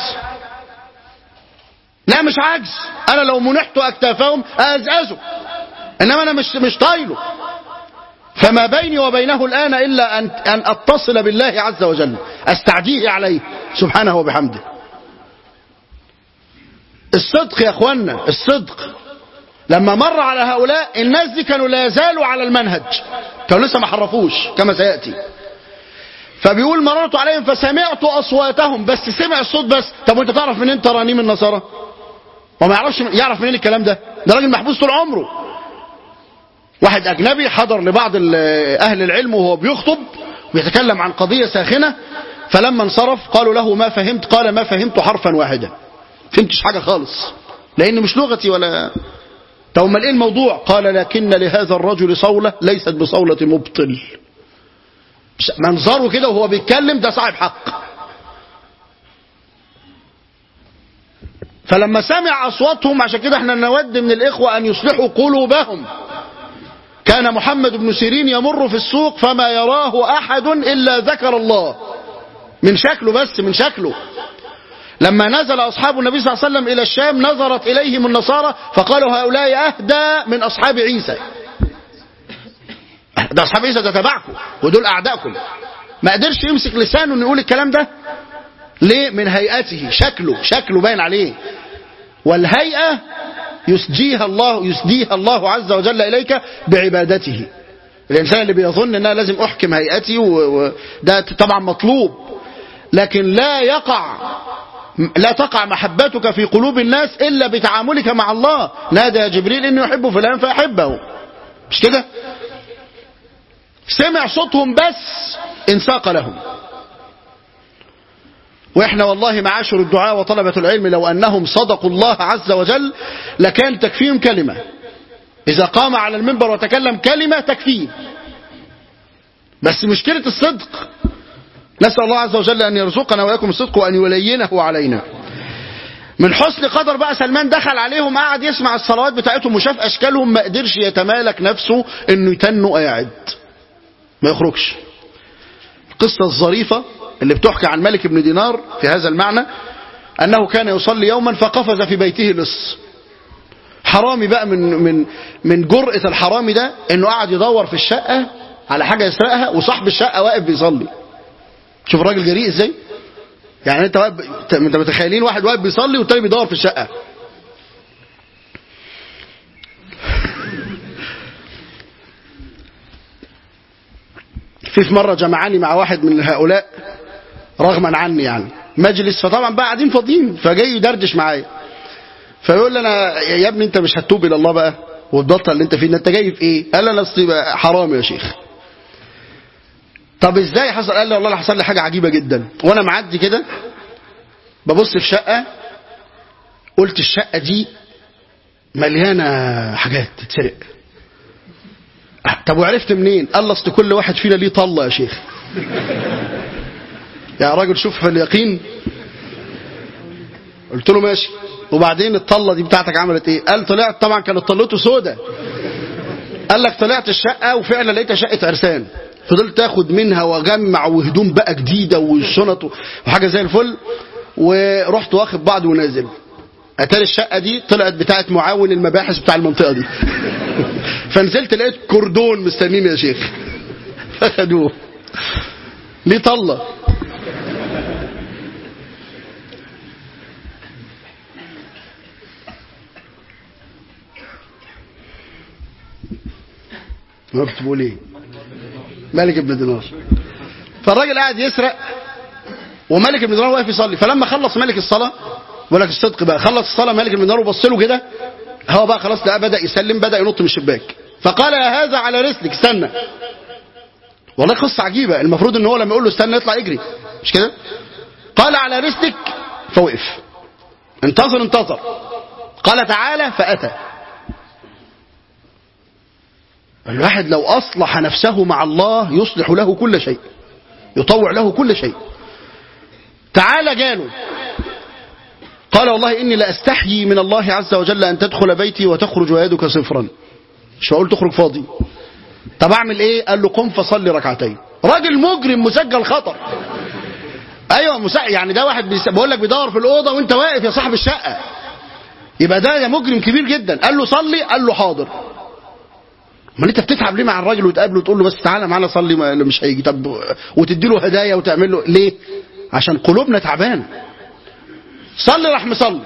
لا مش عاجز انا لو منحت اكتافهم ازازه انما انا مش مش طايله فما بيني وبينه الان الا ان ان اتصل بالله عز وجل استعديه عليه سبحانه وبحمده الصدق يا اخوانا الصدق لما مر على هؤلاء الناس دي كانوا لا يزالوا على المنهج كانوا لسه ما حرفوش كما سيأتي فبيقول مررت عليهم فسمعت أصواتهم بس سمع الصوت بس طب وانت تعرف منين ترانيم النصارى وما يعرفش يعرف منين الكلام ده ده راجل محبوس طول عمره واحد أجنبي حضر لبعض ال- أهل العلم وهو بيخطب ويتكلم عن قضية ساخنة فلما انصرف قالوا له ما فهمت قال ما فهمت حرفا واحدا فهمتش حاجة خالص لأن مش لغتي ولا طب امال ايه الموضوع قال لكن لهذا الرجل صولة ليست بصولة مبطل مش- منظره كده وهو بيتكلم ده صاحب حق فلما سمع أصواتهم عشان كده احنا نود من الإخوة أن يصلحوا قلوبهم كان محمد بن سيرين يمر في السوق فما يراه أحد إلا ذكر الله من شكله بس من شكله لما نزل أصحاب النبي صلى الله عليه وسلم إلى الشام نظرت إليهم النصارى فقالوا هؤلاء أهدى من أصحاب عيسى ده أصحاب عيسى ده تبعكم ودول أعدائكم ما قدرش يمسك لسانه انه يقول الكلام ده ليه من هيئته شكله شكله باين عليه والهيئة يسجيها الله يسديها الله عز وجل إليك بعبادته الإنسان اللي بيظن أنها لازم أحكم هيئتي وده طبعا مطلوب لكن لا يقع لا تقع محبتك في قلوب الناس إلا بتعاملك مع الله نادى يا جبريل إنه يحب فلان فأحبه مش كده سمع صوتهم بس انساق لهم واحنا والله معاشر الدعاء وطلبة العلم لو انهم صدقوا الله عز وجل لكان تكفيهم كلمة اذا قام على المنبر وتكلم كلمة تكفيه بس مشكلة الصدق نسأل الله عز وجل ان يرزقنا واياكم الصدق وان يلينه علينا من حسن قدر بقى سلمان دخل عليهم قعد يسمع الصلوات بتاعتهم وشاف اشكالهم ما قدرش يتمالك نفسه انه يتنه قاعد ما يخرجش القصة الظريفة اللي بتحكي عن ملك بن دينار في هذا المعنى أنه كان يصلي يوما فقفز في بيته لص حرامي بقى من من من جرأة الحرامي ده انه قاعد يدور في الشقة على حاجة يسرقها وصاحب الشقة واقف بيصلي شوف الراجل جريء ازاي يعني انت واقف انت متخيلين واحد واقف بيصلي والتاني بيدور في الشقة في في مرة جمعاني مع واحد من هؤلاء رغما عني يعني مجلس فطبعا بقى قاعدين فاضيين فجاي يدردش معايا فيقول لي انا يا ابني انت مش هتتوب الى الله بقى وتبطل اللي انت فيه انت جاي في ايه؟ قال لي انا اصلي بقى حرام يا شيخ. طب ازاي حصل؟ قال لي والله حصل لي حاجه عجيبه جدا وانا معدي كده ببص في شقه قلت الشقه دي مليانه حاجات تتسرق. طب وعرفت منين؟ قال لي اصل كل واحد فينا ليه طله يا شيخ. يا راجل شوف في اليقين قلت له ماشي وبعدين الطله دي بتاعتك عملت ايه قال طلعت طبعا كانت طلته سودة قال لك طلعت الشقه وفعلا لقيتها شقه عرسان فضلت اخد منها واجمع وهدوم بقى جديده والشنط وحاجه زي الفل ورحت واخد بعض ونازل اتاري الشقه دي طلعت بتاعه معاون المباحث بتاع المنطقه دي فنزلت لقيت كردون مستنيني يا شيخ فخدوه ليه طله ما بتقول ايه مالك بن دينار فالراجل قاعد يسرق ومالك بن دينار واقف يصلي فلما خلص مالك الصلاه بقول لك الصدق بقى خلص الصلاه مالك بن دينار وبص له كده هو بقى خلاص ده بدا يسلم بدا ينط من الشباك فقال يا هذا على رسلك استنى والله قصه عجيبه المفروض ان هو لما يقول له استنى يطلع يجري مش كده قال على رسلك فوقف انتظر انتظر قال تعالى فاتى الواحد لو أصلح نفسه مع الله يصلح له كل شيء يطوع له كل شيء تعالى جاله قال والله إني لأستحيي من الله عز وجل أن تدخل بيتي وتخرج ويدك صفرا مش هقول تخرج فاضي طب أعمل إيه قال له قم فصلي ركعتين راجل مجرم مسجل خطر ايوه مسا... يعني ده واحد بيس... بقول لك بيدور في الاوضه وانت واقف يا صاحب الشقه يبقى ده, ده مجرم كبير جدا قال له صلي قال له حاضر ما انت بتتعب ليه مع الراجل وتقابله وتقول له بس تعالى معانا صلي ما مش هيجي طب وتدي له هدايا وتعمل له ليه عشان قلوبنا تعبان صلي راح مصلي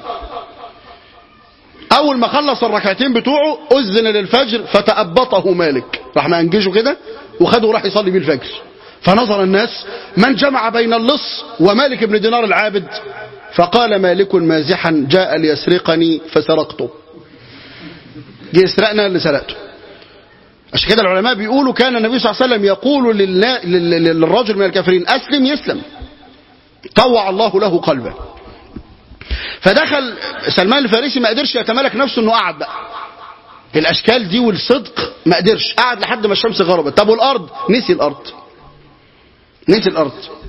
اول ما خلص الركعتين بتوعه اذن للفجر فتأبطه مالك راح مأنجشه كده وخده وراح يصلي بيه الفجر فنظر الناس من جمع بين اللص ومالك بن دينار العابد فقال مالك مازحا جاء ليسرقني فسرقته جه يسرقنا اللي سرقته عشان كده العلماء بيقولوا كان النبي صلى الله عليه وسلم يقول للنا- لل- للرجل من الكافرين أسلم يسلم طوع الله له قلبه فدخل سلمان الفارسي ما قدرش يتمالك نفسه انه قعد بقى الاشكال دي والصدق ما قدرش قعد لحد ما الشمس غربت طب والارض نسي الارض نسي الارض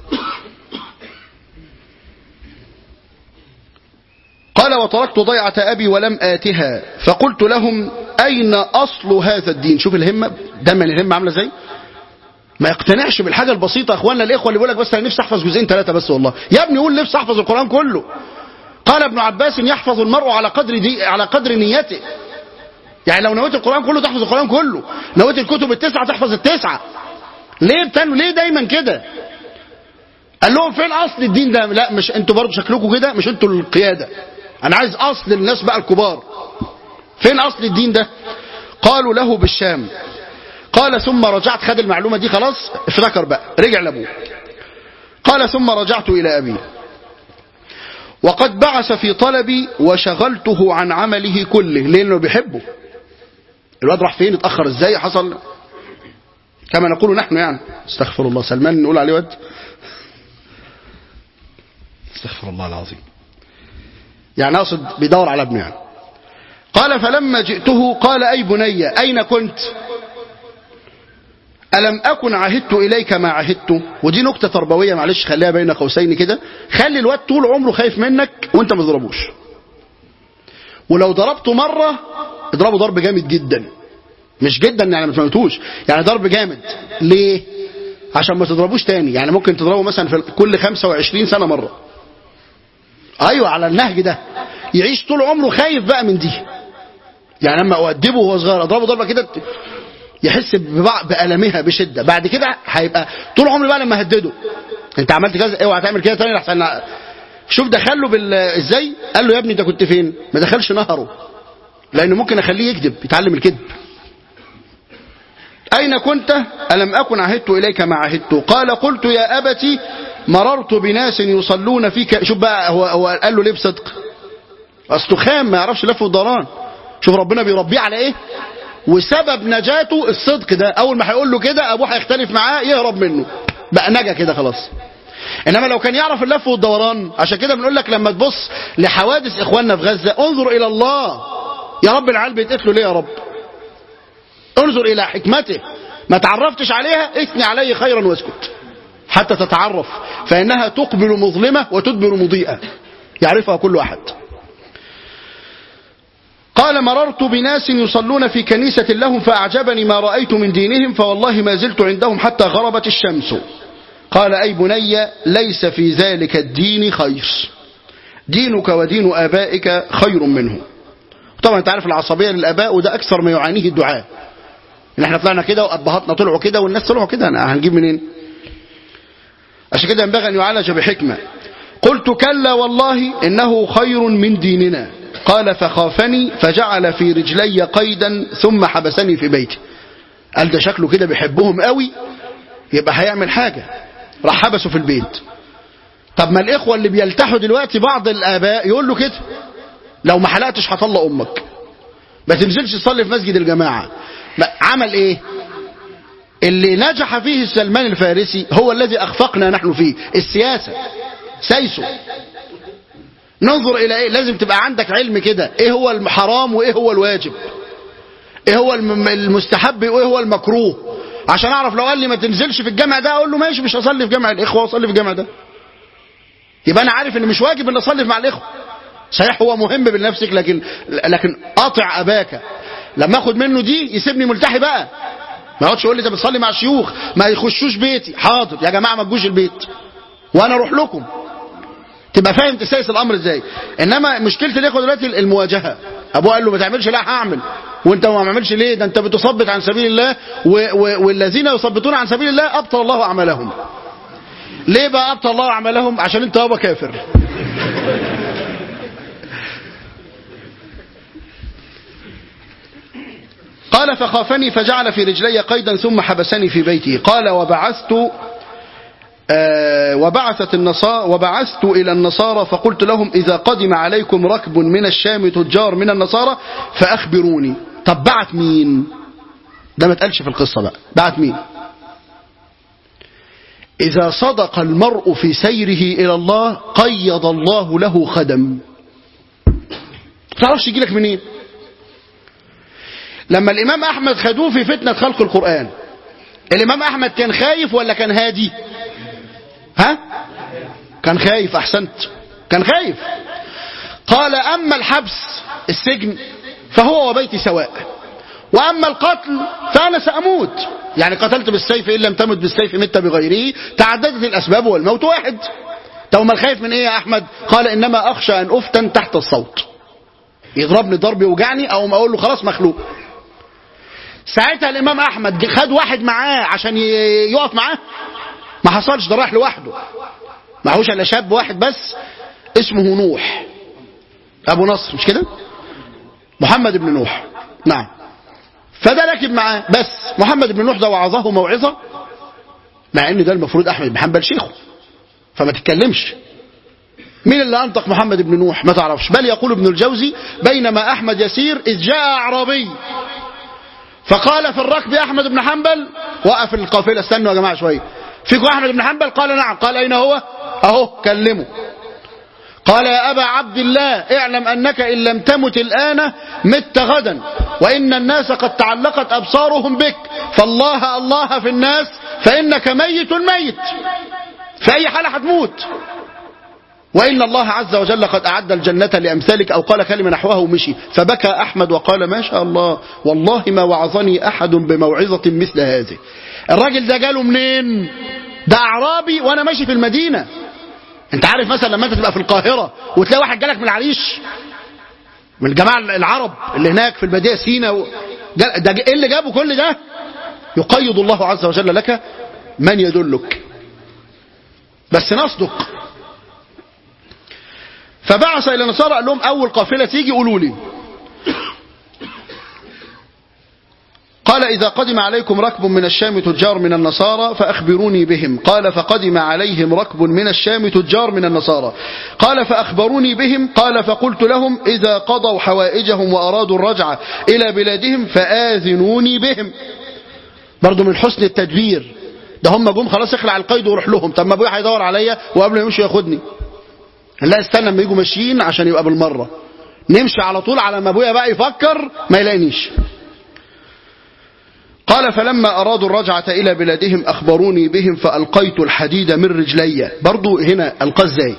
قال وتركت ضيعة أبي ولم آتها فقلت لهم أين أصل هذا الدين شوف الهمة دايما الهمة عاملة ازاي ما يقتنعش بالحاجة البسيطة يا اخواننا الإخوة اللي بيقول لك بس أنا نفسي أحفظ جزئين ثلاثة بس والله يا ابني قول نفسي أحفظ القرآن كله قال ابن عباس يحفظ المرء على قدر دي على قدر نيته يعني لو نويت القرآن كله تحفظ القرآن كله نويت الكتب التسعة تحفظ التسعة ليه بتنوا ليه دايما كده قال لهم فين اصل الدين ده لا مش انتوا برضه شكلكم كده مش انتوا القياده انا عايز اصل الناس بقى الكبار فين اصل الدين ده قالوا له بالشام قال ثم رجعت خد المعلومه دي خلاص افتكر بقى رجع لابوه قال ثم رجعت الى ابي وقد بعث في طلبي وشغلته عن عمله كله لانه بيحبه الواد راح فين اتاخر ازاي حصل كما نقول نحن يعني استغفر الله سلمان نقول عليه واد استغفر الله العظيم يعني اقصد بيدور على ابنه يعني قال فلما جئته قال اي بني اين كنت ألم أكن عهدت إليك ما عهدت ودي نكتة تربوية معلش خليها بين قوسين كده خلي الواد طول عمره خايف منك وانت ما تضربوش ولو ضربته مرة اضربه ضرب جامد جدا مش جدا يعني ما تموتوش يعني ضرب جامد ليه عشان ما تضربوش تاني يعني ممكن تضربه مثلا في كل 25 سنة مرة ايوه على النهج ده يعيش طول عمره خايف بقى من دي يعني لما اؤدبه وهو صغير اضربه ضربه كده يحس ببع- بألمها بشدة بعد كده هيبقى طول عمري بقى لما هدده انت عملت كذا اوعى تعمل كده تاني لحسن شوف دخله بال ازاي قال له يا ابني انت كنت فين ما دخلش نهره لانه ممكن اخليه يكذب يتعلم الكذب أين كنت ألم أكن عهدت إليك ما عهدت قال قلت يا أبتي مررت بناس يصلون فيك شوف بقى هو, هو قال له ليه بصدق أصله خام ما يعرفش لف ودوران شوف ربنا بيربيه على إيه وسبب نجاته الصدق ده أول ما هيقول له كده أبوه هيختلف معاه يهرب منه بقى نجا كده خلاص انما لو كان يعرف اللف والدوران عشان كده بنقول لك لما تبص لحوادث اخواننا في غزه انظر الى الله يا رب العيال بيتقتلوا ليه يا رب انظر إلى حكمته ما تعرفتش عليها اثني عليه خيرا واسكت حتى تتعرف فإنها تقبل مظلمة وتدبر مضيئة يعرفها كل أحد قال مررت بناس يصلون في كنيسة لهم فأعجبني ما رأيت من دينهم فوالله ما زلت عندهم حتى غربت الشمس قال أي بني ليس في ذلك الدين خير دينك ودين آبائك خير منه طبعا انت عارف العصبية للآباء وده أكثر ما يعانيه الدعاء ان احنا طلعنا كده وأبهاتنا طلعوا كده والناس طلعوا كده هنجيب منين عشان كده ينبغي أن يعالج بحكمة قلت كلا والله إنه خير من ديننا قال فخافني فجعل في رجلي قيدا ثم حبسني في بيتي قال ده شكله كده بيحبهم قوي يبقى هيعمل حاجة راح حبسه في البيت طب ما الإخوة اللي بيلتحوا دلوقتي بعض الآباء يقول له كده لو ما حلقتش هطلق أمك ما تنزلش تصلي في مسجد الجماعة عمل إيه اللي نجح فيه سلمان الفارسي هو الذي أخفقنا نحن فيه السياسة سيسو ننظر إلى إيه لازم تبقى عندك علم كده إيه هو الحرام وإيه هو الواجب إيه هو المستحب وإيه هو المكروه عشان أعرف لو قال لي ما تنزلش في الجامع ده أقول له ماشي مش هصلي في جامع الإخوة وأصلي في الجامع ده يبقى أنا عارف إن مش واجب إن أصلي مع الإخوة صحيح هو مهم بنفسك لكن لكن قاطع أباك لما أخد منه دي يسيبني ملتحي بقى ما يقعدش يقول لي انت بتصلي مع شيوخ ما يخشوش بيتي حاضر يا جماعه ما تجوش البيت وانا اروح لكم تبقى فاهم تسيس الامر ازاي انما مشكله الاخوه دلوقتي المواجهه ابوه قال له ما تعملش لا هعمل وانت ما عملش ليه ده انت بتصبت عن سبيل الله و و والذين يصبتون عن سبيل الله ابطل الله اعمالهم ليه بقى ابطل الله اعمالهم عشان انت يابا كافر قال فخافني فجعل في رجلي قيدا ثم حبسني في بيته قال وبعثت آه وبعثت النصارى وبعثت إلى النصارى فقلت لهم إذا قدم عليكم ركب من الشام تجار من النصارى فأخبروني طب بعت مين ده ما تقالش في القصة بقى بعت مين إذا صدق المرء في سيره إلى الله قيض الله له خدم تعرفش يجيلك منين لما الإمام أحمد خدوه في فتنة خلق القرآن الإمام أحمد كان خايف ولا كان هادي ها كان خايف أحسنت كان خايف قال أما الحبس السجن فهو وبيتي سواء وأما القتل فأنا سأموت يعني قتلت بالسيف إن لم تمت بالسيف مت بغيره تعددت الأسباب والموت واحد طب ما الخايف من إيه يا أحمد قال إنما أخشى أن أفتن تحت الصوت يضربني ضرب يوجعني أو ما أقول له خلاص مخلوق ساعتها الإمام أحمد خد واحد معاه عشان يقف معاه ما حصلش ده راح لوحده معهوش الا شاب واحد بس اسمه نوح ابو نصر مش كده محمد بن نوح نعم فده ركب معاه بس محمد بن نوح ده وعظه موعظه مع ان ده المفروض احمد بن حنبل شيخه فما تتكلمش مين اللي انطق محمد بن نوح ما تعرفش بل يقول ابن الجوزي بينما احمد يسير اذ جاء اعرابي فقال في الركب احمد بن حنبل وقف القافله استنوا يا جماعه شويه فيكم احمد بن حنبل قال نعم قال اين هو اهو كلمه قال يا ابا عبد الله اعلم انك ان لم تمت الان مت غدا وان الناس قد تعلقت ابصارهم بك فالله الله في الناس فانك ميت ميت في اي حاله هتموت وإن الله عز وجل قد أعد الجنة لأمثالك أو قال كلمة نحوه ومشي فبكى أحمد وقال ما شاء الله والله ما وعظني أحد بموعظة مثل هذه الراجل ده جاله منين ده أعرابي وأنا ماشي في المدينة أنت عارف مثلا لما أنت تبقى في القاهرة وتلاقي واحد جالك من العريش من الجماعة العرب اللي هناك في المدينة سينا و... ده إيه اللي جابه كل ده يقيض الله عز وجل لك من يدلك بس نصدق فبعث الى النصارى قال لهم اول قافله تيجي قولوا لي قال إذا قدم عليكم ركب من الشام تجار من النصارى فأخبروني بهم قال فقدم عليهم ركب من الشام تجار من النصارى قال فأخبروني بهم قال فقلت لهم إذا قضوا حوائجهم وأرادوا الرجعة إلى بلادهم فآذنوني بهم برضو من حسن التدبير ده هم جم خلاص اخلع القيد وروح لهم طب ما ابويا هيدور عليا وقبل ما يمشي ياخدني لا استنى لما يجوا ماشيين عشان يبقى بالمرة نمشي على طول على ما ابويا بقى يفكر ما يلاقينيش قال فلما أرادوا الرجعة إلى بلادهم أخبروني بهم فألقيت الحديد من رجلي برضو هنا ألقى ازاي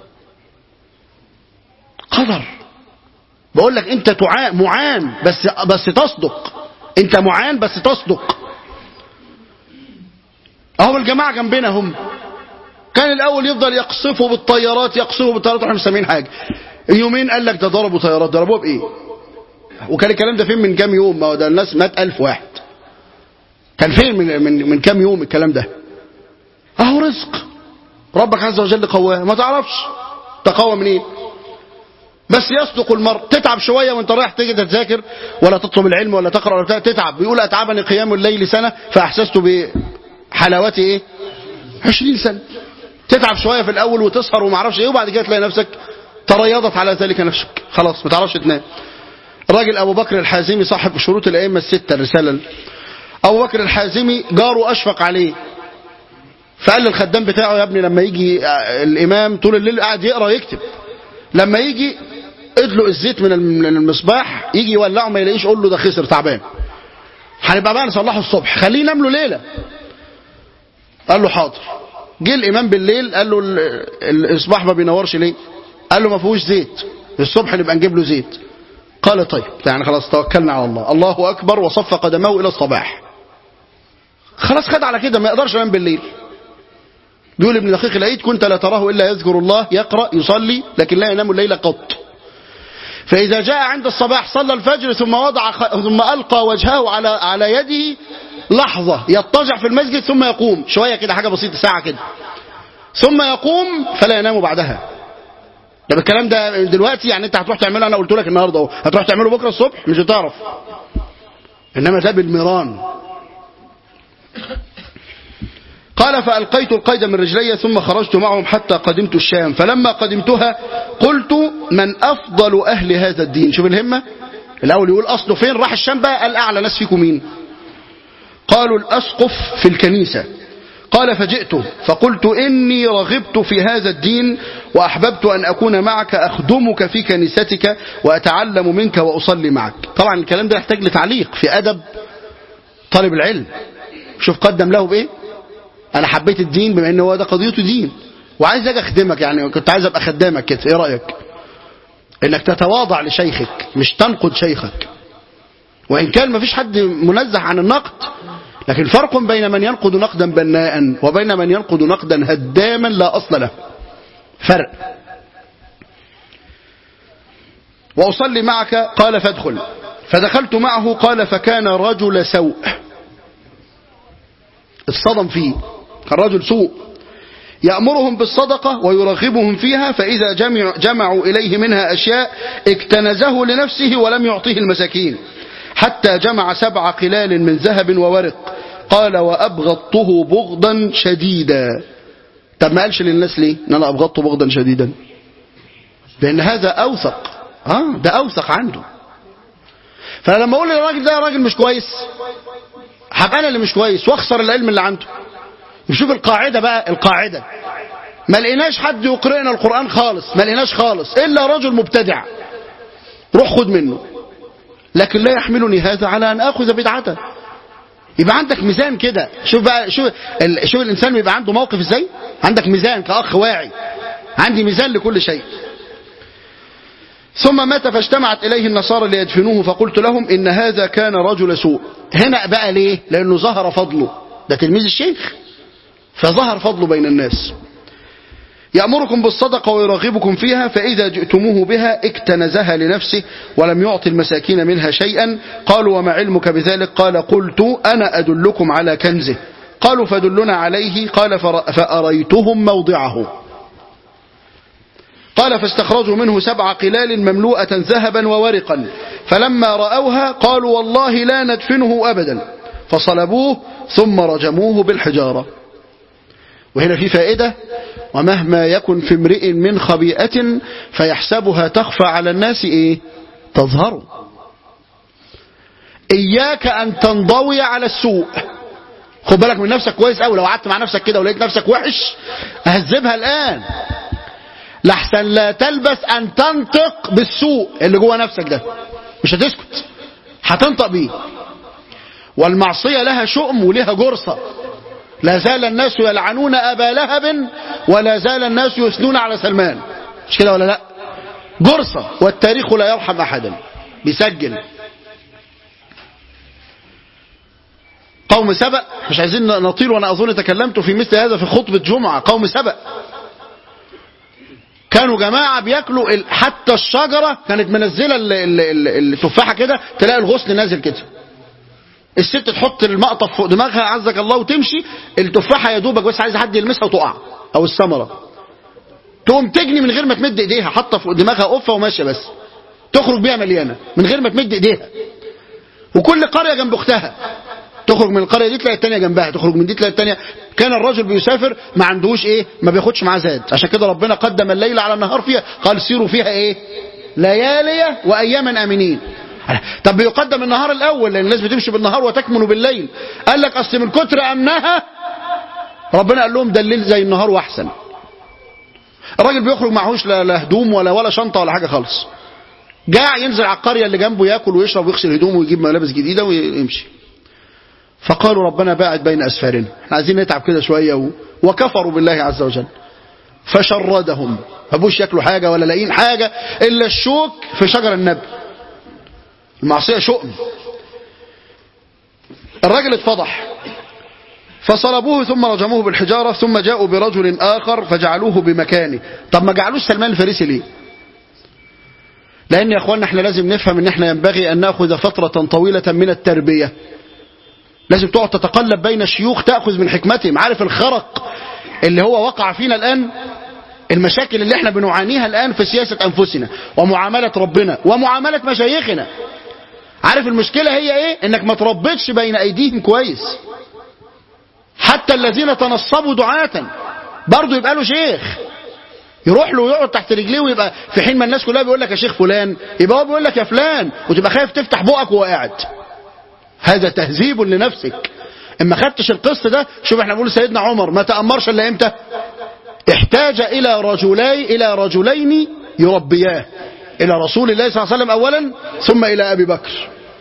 قدر بقول لك أنت تعان معان بس بس تصدق أنت معان بس تصدق أهو الجماعة جنبنا هم كان الاول يفضل يقصفه بالطيارات يقصفه بالطيارات واحنا مش سامعين حاجه يومين قال لك ده ضربوا طيارات ضربوها بايه وكان الكلام ده فين من كام يوم ما هو ده الناس مات ألف واحد كان فين من من من كام يوم الكلام ده اهو رزق ربك عز وجل قواه ما تعرفش تقوى منين بس يصدق المرء تتعب شوية وانت رايح تيجي تذاكر ولا تطلب العلم ولا تقرأ ولا بتاع تتعب بيقول أتعبني قيام الليل سنة فأحسست بحلاوته إيه عشرين سنة تتعب شوية في الأول وتسهر وما اعرفش إيه وبعد كده تلاقي نفسك تريضت على ذلك نفسك خلاص ما تعرفش تنام الراجل أبو بكر الحازمي صاحب شروط الأئمة الستة الرسالة أبو بكر الحازمي جاره أشفق عليه فقال للخدام بتاعه يا ابني لما يجي الإمام طول الليل قاعد يقرأ يكتب لما يجي ادلق الزيت من المصباح يجي يولعه ما يلاقيش قول له ده خسر تعبان هنبقى بقى نصلحه الصبح خليه ينام له ليله قال له حاضر جه الامام بالليل قال له المصباح ما بينورش ليه قال له ما فيهوش زيت الصبح نبقى نجيب له زيت قال طيب يعني خلاص توكلنا على الله الله اكبر وصف قدمه الى الصباح خلاص خد على كده ما يقدرش ينام بالليل يقول ابن دقيق العيد كنت لا تراه إلا يذكر الله يقرأ يصلي لكن لا ينام الليل قط فإذا جاء عند الصباح صلى الفجر ثم وضع ثم ألقى وجهه على على يده لحظة يضطجع في المسجد ثم يقوم شوية كده حاجة بسيطة ساعة كده ثم يقوم فلا ينام بعدها طب الكلام ده دلوقتي يعني انت هتروح تعمله انا قلت لك النهارده اهو هتروح تعمله بكره الصبح مش هتعرف انما ده بالمران قال فألقيت القيد من رجلي ثم خرجت معهم حتى قدمت الشام فلما قدمتها قلت من أفضل أهل هذا الدين شوف الهمة الأول يقول أصله فين راح الشام بقى قال أعلى ناس فيكم مين قالوا الأسقف في الكنيسة قال فجئته فقلت إني رغبت في هذا الدين وأحببت أن أكون معك أخدمك في كنيستك وأتعلم منك وأصلي معك طبعا الكلام ده يحتاج لتعليق في أدب طالب العلم شوف قدم له بإيه انا حبيت الدين بما ان هو ده قضيته دين وعايز اجي اخدمك يعني كنت عايز ابقى خدامك كده ايه رايك انك تتواضع لشيخك مش تنقد شيخك وان كان مفيش حد منزه عن النقد لكن فرق بين من ينقد نقدا بناء وبين من ينقد نقدا هداما لا اصل له فرق واصلي معك قال فادخل فدخلت معه قال فكان رجل سوء اتصدم فيه كان رجل سوء يأمرهم بالصدقة ويرغبهم فيها فإذا جمع جمعوا إليه منها أشياء اكتنزه لنفسه ولم يعطيه المساكين حتى جمع سبع قلال من ذهب وورق قال وأبغضته بغضا شديدا طب ما قالش للناس ليه ان انا ابغضته بغضا شديدا لان هذا اوثق اه ده اوثق عنده فلما اقول للراجل ده راجل مش كويس هبقى انا اللي مش كويس واخسر العلم اللي عنده نشوف القاعدة بقى القاعدة ما لقيناش حد يقرئنا القرآن خالص ما لقيناش خالص إلا رجل مبتدع روح خد منه لكن لا يحملني هذا على أن أخذ بدعته يبقى عندك ميزان كده شوف بقى شوف ال... شوف الإنسان بيبقى عنده موقف إزاي عندك ميزان كأخ واعي عندي ميزان لكل شيء ثم مات فاجتمعت إليه النصارى ليدفنوه فقلت لهم إن هذا كان رجل سوء هنا بقى ليه لأنه ظهر فضله ده تلميذ الشيخ فظهر فضله بين الناس يأمركم بالصدقة ويرغبكم فيها فإذا جئتموه بها اكتنزها لنفسه ولم يعطي المساكين منها شيئا قالوا وما علمك بذلك قال قلت أنا أدلكم على كنزه قالوا فدلنا عليه قال فأريتهم موضعه قال فاستخرجوا منه سبع قلال مملوءة ذهبا وورقا فلما رأوها قالوا والله لا ندفنه أبدا فصلبوه ثم رجموه بالحجارة وهنا في فائدة ومهما يكن في امرئ من خبيئة فيحسبها تخفى على الناس ايه تظهر اياك ان تنضوي على السوء خد بالك من نفسك كويس قوي لو قعدت مع نفسك كده ولقيت نفسك وحش اهذبها الان لحسن لا تلبس ان تنطق بالسوء اللي جوه نفسك ده مش هتسكت هتنطق بيه والمعصية لها شؤم ولها جرصة لا زال الناس يلعنون أبا لهب ولا زال الناس يثنون على سلمان مش كده ولا لا جرصة والتاريخ لا يرحم أحدا بيسجل قوم سبأ مش عايزين نطيل وانا اظن تكلمت في مثل هذا في خطبة جمعة قوم سبأ كانوا جماعة بياكلوا ال- حتى الشجرة كانت منزلة ال- ال- ال- التفاحة كده تلاقي الغصن نازل كده الست تحط المقطف فوق دماغها عزك الله وتمشي التفاحة يا دوبك بس عايز حد يلمسها وتقع او الثمرة تقوم تجني من غير ما تمد ايديها حاطه فوق دماغها قفه وماشيه بس تخرج بيها مليانه من غير ما تمد ايديها وكل قريه جنب اختها تخرج من القريه دي تلاقي الثانيه جنبها تخرج من دي تلاقي الثانيه كان الرجل بيسافر ما عندهوش ايه ما بياخدش معاه زاد عشان كده ربنا قدم الليل على النهار فيها قال سيروا فيها ايه ليالي واياما امنين طب بيقدم النهار الاول لان الناس بتمشي بالنهار وتكمن بالليل قال لك اصل من كتر امنها ربنا قال لهم ده الليل زي النهار واحسن الراجل بيخرج معهوش لا لا هدوم ولا ولا شنطه ولا حاجه خالص جاع ينزل على القريه اللي جنبه ياكل ويشرب ويغسل هدومه ويجيب ملابس جديده ويمشي فقالوا ربنا باعد بين اسفارنا احنا عايزين نتعب كده شويه و... وكفروا بالله عز وجل فشردهم ما بوش ياكلوا حاجه ولا لاقيين حاجه الا الشوك في شجر النبي المعصيه شؤم الراجل اتفضح فصلبوه ثم رجموه بالحجارة ثم جاءوا برجل آخر فجعلوه بمكانه طب ما جعلوش سلمان الفارسي ليه لأن يا أخوانا احنا لازم نفهم ان احنا ينبغي أن نأخذ فترة طويلة من التربية لازم تقعد تتقلب بين الشيوخ تأخذ من حكمتهم عارف الخرق اللي هو وقع فينا الآن المشاكل اللي احنا بنعانيها الآن في سياسة أنفسنا ومعاملة ربنا ومعاملة مشايخنا عارف المشكلة هي ايه انك ما تربيتش بين ايديهم كويس حتى الذين تنصبوا دعاة برضه يبقى له شيخ يروح له ويقعد تحت رجليه ويبقى في حين ما الناس كلها بيقول لك يا شيخ فلان يبقى هو بيقول لك يا فلان وتبقى خايف تفتح بقك وهو قاعد هذا تهذيب لنفسك اما خدتش القسط ده شوف احنا بنقول سيدنا عمر ما تأمرش الا امتى احتاج الى رجلي الى رجلين يربياه الى رسول الله صلى الله عليه وسلم اولا ثم الى ابي بكر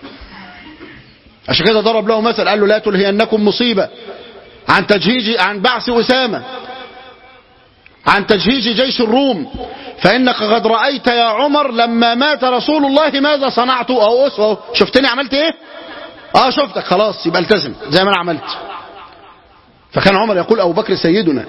عشان كده ضرب له مثل قال له لا تلهينكم مصيبه عن تجهيز عن بعث أسامة عن تجهيز جيش الروم فإنك قد رأيت يا عمر لما مات رسول الله ماذا صنعت أو أسوة شفتني عملت إيه آه شفتك خلاص يبقى التزم زي ما أنا عملت فكان عمر يقول أبو بكر سيدنا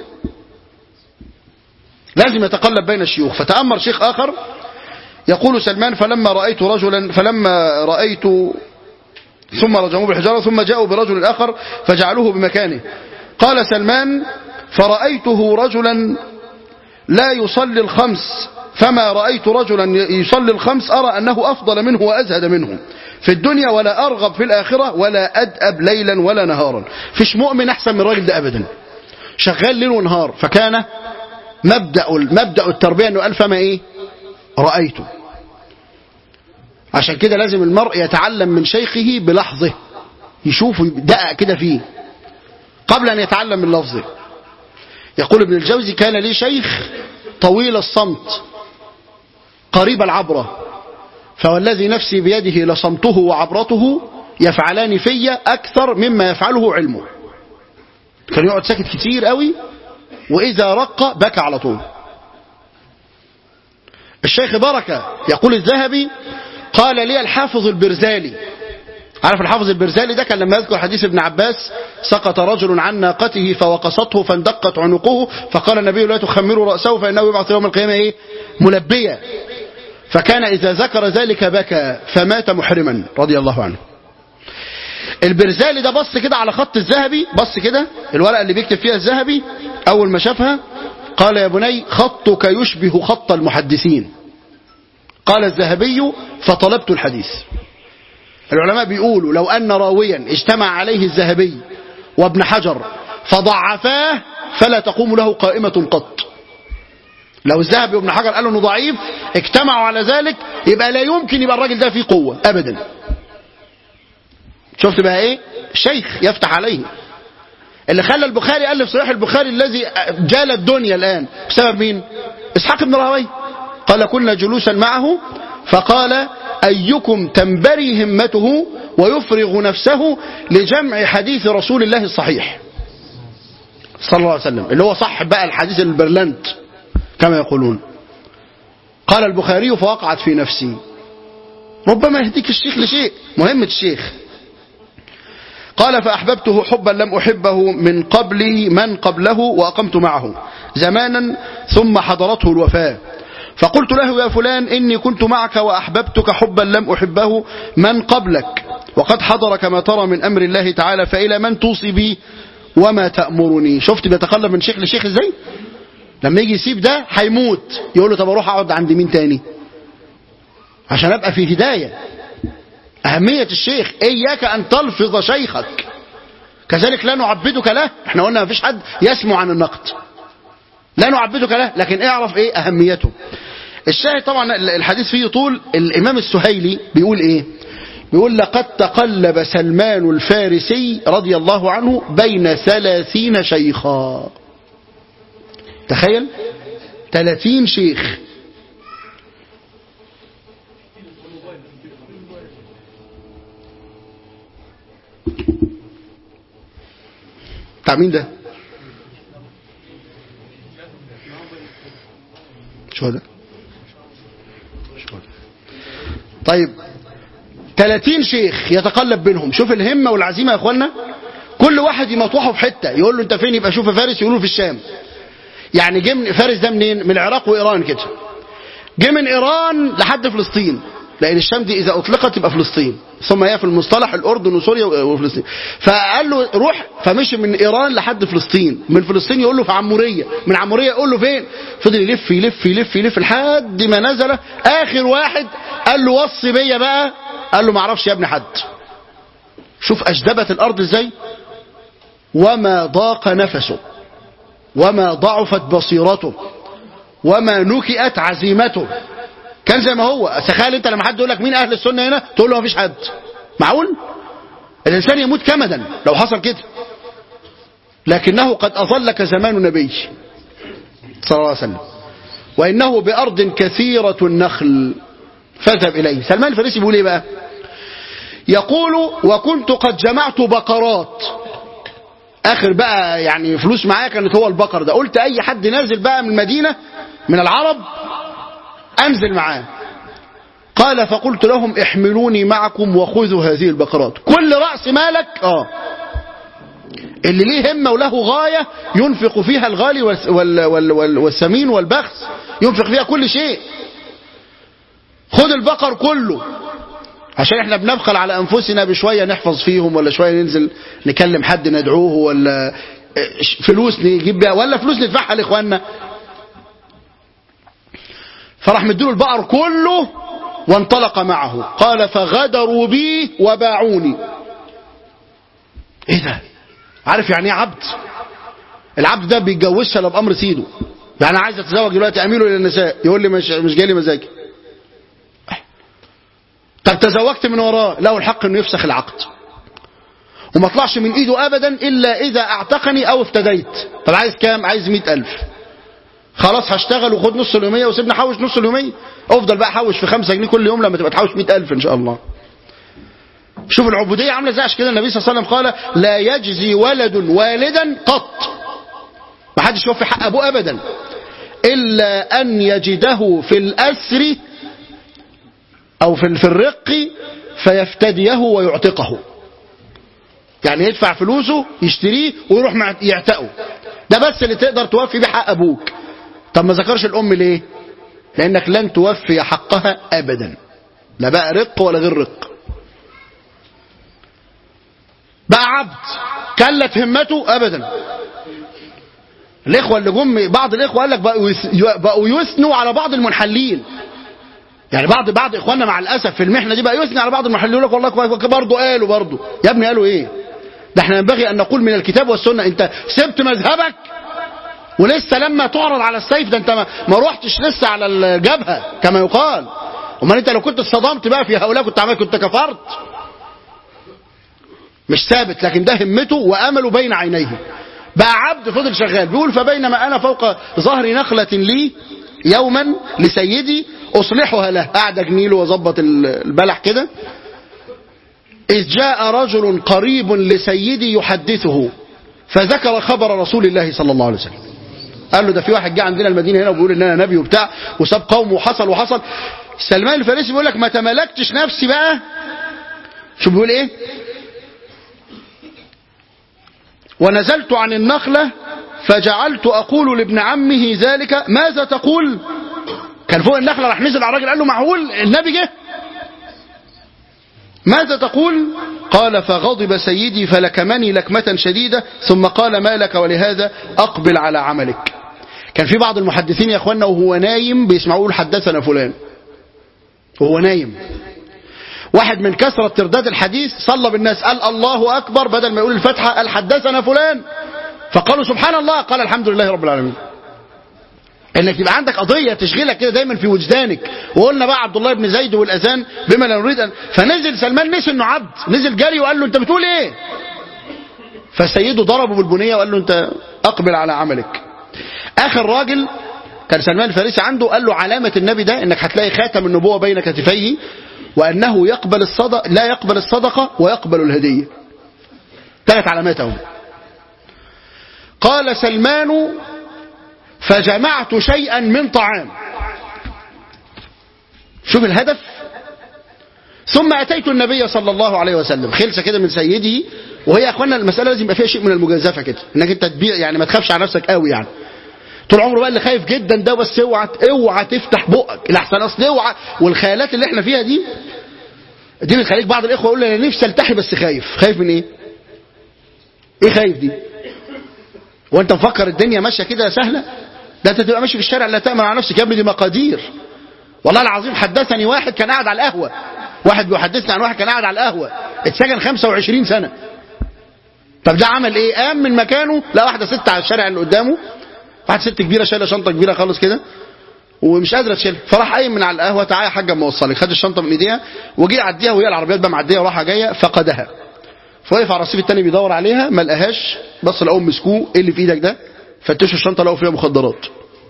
لازم يتقلب بين الشيوخ فتأمر شيخ آخر يقول سلمان فلما رأيت رجلا فلما رأيت ثم رجموه بالحجارة ثم جاءوا برجل آخر فجعلوه بمكانه قال سلمان فرأيته رجلا لا يصلي الخمس فما رأيت رجلا يصلي الخمس أرى أنه أفضل منه وأزهد منه في الدنيا ولا أرغب في الآخرة ولا أدأب ليلا ولا نهارا فيش مؤمن أحسن من الراجل ده أبدا شغال ليل ونهار فكان مبدأ مبدأ التربية أنه قال فما إيه رأيته عشان كده لازم المرء يتعلم من شيخه بلحظه يشوفه يدقق كده فيه قبل أن يتعلم من لفظه يقول ابن الجوزي كان لي شيخ طويل الصمت قريب العبرة فوالذي نفسي بيده لصمته وعبرته يفعلان في أكثر مما يفعله علمه كان يقعد ساكت كتير قوي وإذا رق بكى على طول الشيخ بركة يقول الذهبي قال لي الحافظ البرزالي عارف الحافظ البرزالي ده كان لما يذكر حديث ابن عباس سقط رجل عن ناقته فوقصته فاندقت عنقه فقال النبي لا تخمروا رأسه فإنه يبعث يوم القيامة إيه ملبيا فكان إذا ذكر ذلك بكى فمات محرما رضي الله عنه البرزالي ده بص كده على خط الذهبي بص كده الورقة اللي بيكتب فيها الذهبي أول ما شافها قال يا بني خطك يشبه خط المحدثين قال الذهبي فطلبت الحديث العلماء بيقولوا لو أن راويا اجتمع عليه الذهبي وابن حجر فضعفاه فلا تقوم له قائمة قط لو الذهبي وابن حجر قالوا انه ضعيف اجتمعوا على ذلك يبقى لا يمكن يبقى الراجل ده فيه قوة ابدا شفت بقى ايه شيخ يفتح عليه اللي خلى البخاري ألف صحيح البخاري الذي جال الدنيا الآن بسبب مين إسحاق بن راهويه قال كنا جلوسا معه فقال أيكم تنبري همته ويفرغ نفسه لجمع حديث رسول الله الصحيح صلى الله عليه وسلم اللي هو صح بقى الحديث البرلنت كما يقولون قال البخاري فوقعت في نفسي ربما يهديك الشيخ لشيء مهمة الشيخ قال فأحببته حبا لم أحبه من قبل من قبله وأقمت معه زمانا ثم حضرته الوفاة فقلت له يا فلان إني كنت معك وأحببتك حبا لم أحبه من قبلك وقد حضر كما ترى من أمر الله تعالى فإلى من توصي بي وما تأمرني شفت بيتقلب من شيخ لشيخ ازاي لما يجي يسيب ده هيموت يقول له طب اروح اقعد عند مين تاني عشان ابقى في هدايه أهمية الشيخ إياك أن تلفظ شيخك كذلك لا نعبدك له احنا قلنا مفيش حد يسمع عن النقد لا نعبدك له لكن اعرف ايه أهميته الشاهد طبعا الحديث فيه طول الإمام السهيلي بيقول ايه بيقول لقد تقلب سلمان الفارسي رضي الله عنه بين ثلاثين شيخا تخيل ثلاثين شيخ بتاع مين ده شو هذا شو هذا طيب 30 شيخ يتقلب بينهم شوف الهمة والعزيمة يا اخوانا كل واحد يمطوحه في حتة يقول له انت فين يبقى شوف فارس يقولوا في الشام يعني جه من فارس ده منين من العراق وايران كده جه من ايران لحد فلسطين لان الشام دي اذا اطلقت تبقى فلسطين ثم هي في المصطلح الاردن وسوريا وفلسطين فقال له روح فمشي من ايران لحد فلسطين من فلسطين يقول له في عموريه من عموريه يقول له فين فضل يلف يلف يلف يلف لحد ما نزل اخر واحد قال له وصي بيا بقى قال له ما اعرفش يا ابن حد شوف اجدبت الارض ازاي وما ضاق نفسه وما ضعفت بصيرته وما نكئت عزيمته كان زي ما هو تخيل انت لما حد يقول لك مين اهل السنه هنا تقول له ما فيش حد معقول الانسان يموت كمدا لو حصل كده لكنه قد اظلك زمان النبي صلى الله عليه وسلم وانه بارض كثيره النخل فاذهب اليه سلمان الفارسي بيقول ايه بقى يقول وكنت قد جمعت بقرات اخر بقى يعني فلوس معايا كانت هو البقر ده قلت اي حد نازل بقى من المدينه من العرب انزل معاه قال فقلت لهم احملوني معكم وخذوا هذه البقرات كل رأس مالك اه اللي ليه همة وله غاية ينفق فيها الغالي وال وال وال والسمين والبخس ينفق فيها كل شيء خذ البقر كله عشان احنا بنبخل على انفسنا بشوية نحفظ فيهم ولا شوية ننزل نكلم حد ندعوه ولا فلوس نجيب بيها ولا فلوس ندفعها لاخواننا فراح مديله البقر كله وانطلق معه قال فغدروا بي وباعوني ايه ده عارف يعني ايه عبد العبد ده بيتجوزش الا بامر سيده يعني عايز اتزوج دلوقتي اميله للنساء يقول لي مش مش جاي لي مزاجي طب تزوجت من وراه له الحق انه يفسخ العقد وما طلعش من ايده ابدا الا اذا اعتقني او افتديت طب عايز كام عايز مئة الف خلاص هشتغل وخد نص اليومية وسيبني احوش نص اليومية افضل بقى احوش في خمسة جنيه كل يوم لما تبقى تحوش مئة الف ان شاء الله شوف العبودية عاملة ازاي عشان كده النبي صلى الله عليه وسلم قال لا يجزي ولد والدا قط ما حدش يوفي حق ابوه ابدا الا ان يجده في الاسر او في في الرق فيفتديه ويعتقه يعني يدفع فلوسه يشتريه ويروح مع يعتقه ده بس اللي تقدر توفي بيه حق ابوك طب ما ذكرش الام ليه لانك لن توفي حقها ابدا لا بقى رق ولا غير رق بقى عبد كلت همته ابدا الاخوه اللي جم بعض الاخوه قال لك بقوا بقوا يثنوا على بعض المنحلين يعني بعض بعض اخواننا مع الاسف في المحنه دي بقى يثني على بعض المنحلين يقول لك والله برضه قالوا برضه يا ابني قالوا ايه ده احنا ينبغي ان نقول من الكتاب والسنه انت سبت مذهبك ولسه لما تعرض على السيف ده انت ما, ما روحتش لسه على الجبهه كما يقال امال انت لو كنت اصطدمت بقى في هؤلاء كنت عمال كنت كفرت مش ثابت لكن ده همته وامله بين عينيه بقى عبد فضل شغال بيقول فبينما انا فوق ظهر نخله لي يوما لسيدي اصلحها له قاعد اجنيله واظبط البلح كده إذ جاء رجل قريب لسيدي يحدثه فذكر خبر رسول الله صلى الله عليه وسلم قال له ده في واحد جه عندنا المدينة هنا وبيقول ان انا نبي وبتاع وساب قوم وحصل وحصل سلمان الفارسي بيقول لك ما تملكتش نفسي بقى شو بيقول ايه ونزلت عن النخلة فجعلت أقول لابن عمه ذلك ماذا تقول كان فوق النخلة راح نزل على الراجل قال له معقول النبي جه ماذا تقول قال فغضب سيدي فلكمني لكمة شديدة ثم قال ما لك ولهذا أقبل على عملك كان في بعض المحدثين يا اخوانا وهو نايم بيسمعوا يقول حدثنا فلان وهو نايم واحد من كثرة ترداد الحديث صلى بالناس قال الله أكبر بدل ما يقول الفتحة قال حدثنا فلان فقالوا سبحان الله قال الحمد لله رب العالمين انك يبقى عندك قضية تشغلك كده دايما في وجدانك وقلنا بقى عبد الله بن زيد والاذان بما لا نريد أن فنزل سلمان نسي انه عبد نزل جري وقال له انت بتقول ايه فسيده ضربه بالبنية وقال له انت اقبل على عملك اخر راجل كان سلمان الفارسي عنده قال له علامة النبي ده انك هتلاقي خاتم النبوة بين كتفيه وانه يقبل الصدقة لا يقبل الصدقة ويقبل الهدية ثلاث علامات اهو قال سلمان فجمعت شيئا من طعام شوف الهدف ثم أتيت النبي صلى الله عليه وسلم خلصة كده من سيدي وهي يا أخوانا المسألة لازم يبقى فيها شيء من المجازفة كده إنك أنت تبيع يعني ما تخافش على نفسك قوي يعني طول عمره بقى اللي خايف جدا ده بس اوعى اوعى تفتح بقك الاحسن اصل اوعى والخيالات اللي احنا فيها دي دي بتخليك بعض الاخوه يقول لي انا نفسي التحي بس خايف خايف من ايه ايه خايف دي وانت مفكر الدنيا ماشيه كده سهله ده انت تبقى ماشي في الشارع لا تامن على نفسك يا ابني دي مقادير والله العظيم حدثني واحد كان قاعد على القهوه واحد بيحدثني عن واحد كان قاعد على القهوه اتسجن 25 سنه طب ده عمل ايه قام من مكانه لا واحده ست على الشارع اللي قدامه واحده ست كبيره شايله شنطه كبيره خالص كده ومش قادره تشيلها فراح قايم من على القهوه تعالى يا حاجه اما اوصلك خد الشنطه من ايديها وجي يعديها وهي العربيات بقى معديه وراحه جايه فقدها فوقف على الرصيف التاني بيدور عليها ما لقاهاش بص لقوهم مسكوه ايه اللي في ايدك ده فتشوا الشنطه لقوا فيها مخدرات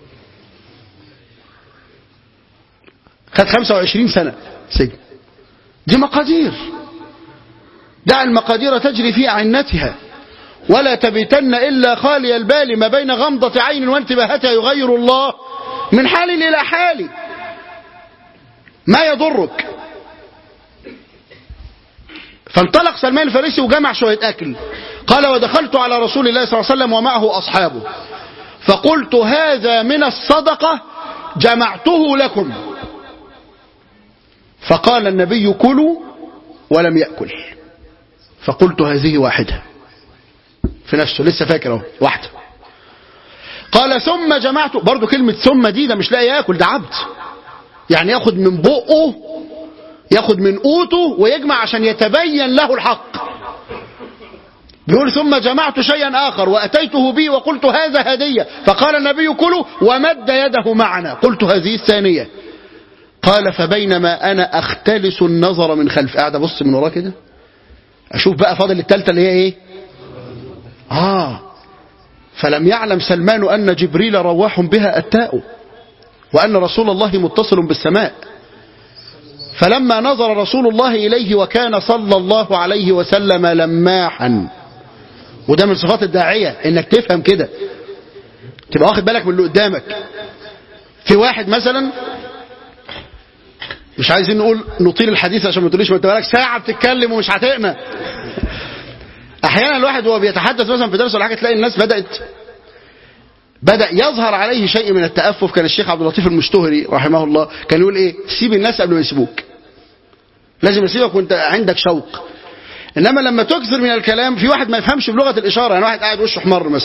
خد 25 سنه سجن دي مقادير دع المقادير تجري في أعنتها ولا تبتن إلا خالي البال ما بين غمضة عين وانتباهتها يغير الله من حال إلى حال ما يضرك فانطلق سلمان الفارسي وجمع شوية أكل قال ودخلت على رسول الله صلى الله عليه وسلم ومعه أصحابه فقلت هذا من الصدقة جمعته لكم فقال النبي كلوا ولم يأكل فقلت هذه واحدة في نفسه لسه فاكر اهو واحدة قال ثم جمعت برضو كلمة ثم دي ده مش لاقي ياكل ده عبد يعني ياخد من بقه ياخد من قوته ويجمع عشان يتبين له الحق بيقول ثم جمعت شيئا آخر وأتيته به وقلت هذا هدية فقال النبي كله ومد يده معنا قلت هذه الثانية قال فبينما أنا أختلس النظر من خلف قاعد أبص من وراه كده أشوف بقى فاضل التالتة اللي هي إيه آه فلم يعلم سلمان أن جبريل رواح بها أتاء وأن رسول الله متصل بالسماء فلما نظر رسول الله إليه وكان صلى الله عليه وسلم لماحا وده من صفات الداعية انك تفهم كده تبقى واخد بالك من اللي قدامك في واحد مثلا مش عايزين نقول نطيل الحديث عشان ما تقوليش ما انت بالك ساعة بتتكلم ومش هتقنا احيانا الواحد وهو بيتحدث مثلا في درس ولا حاجه تلاقي الناس بدات بدا يظهر عليه شيء من التأفف كان الشيخ عبد اللطيف المشتهري رحمه الله كان يقول ايه سيب الناس قبل ما يسيبوك لازم يسيبك وانت عندك شوق انما لما تكثر من الكلام في واحد ما يفهمش بلغه الاشاره يعني واحد قاعد وشه احمر مثلا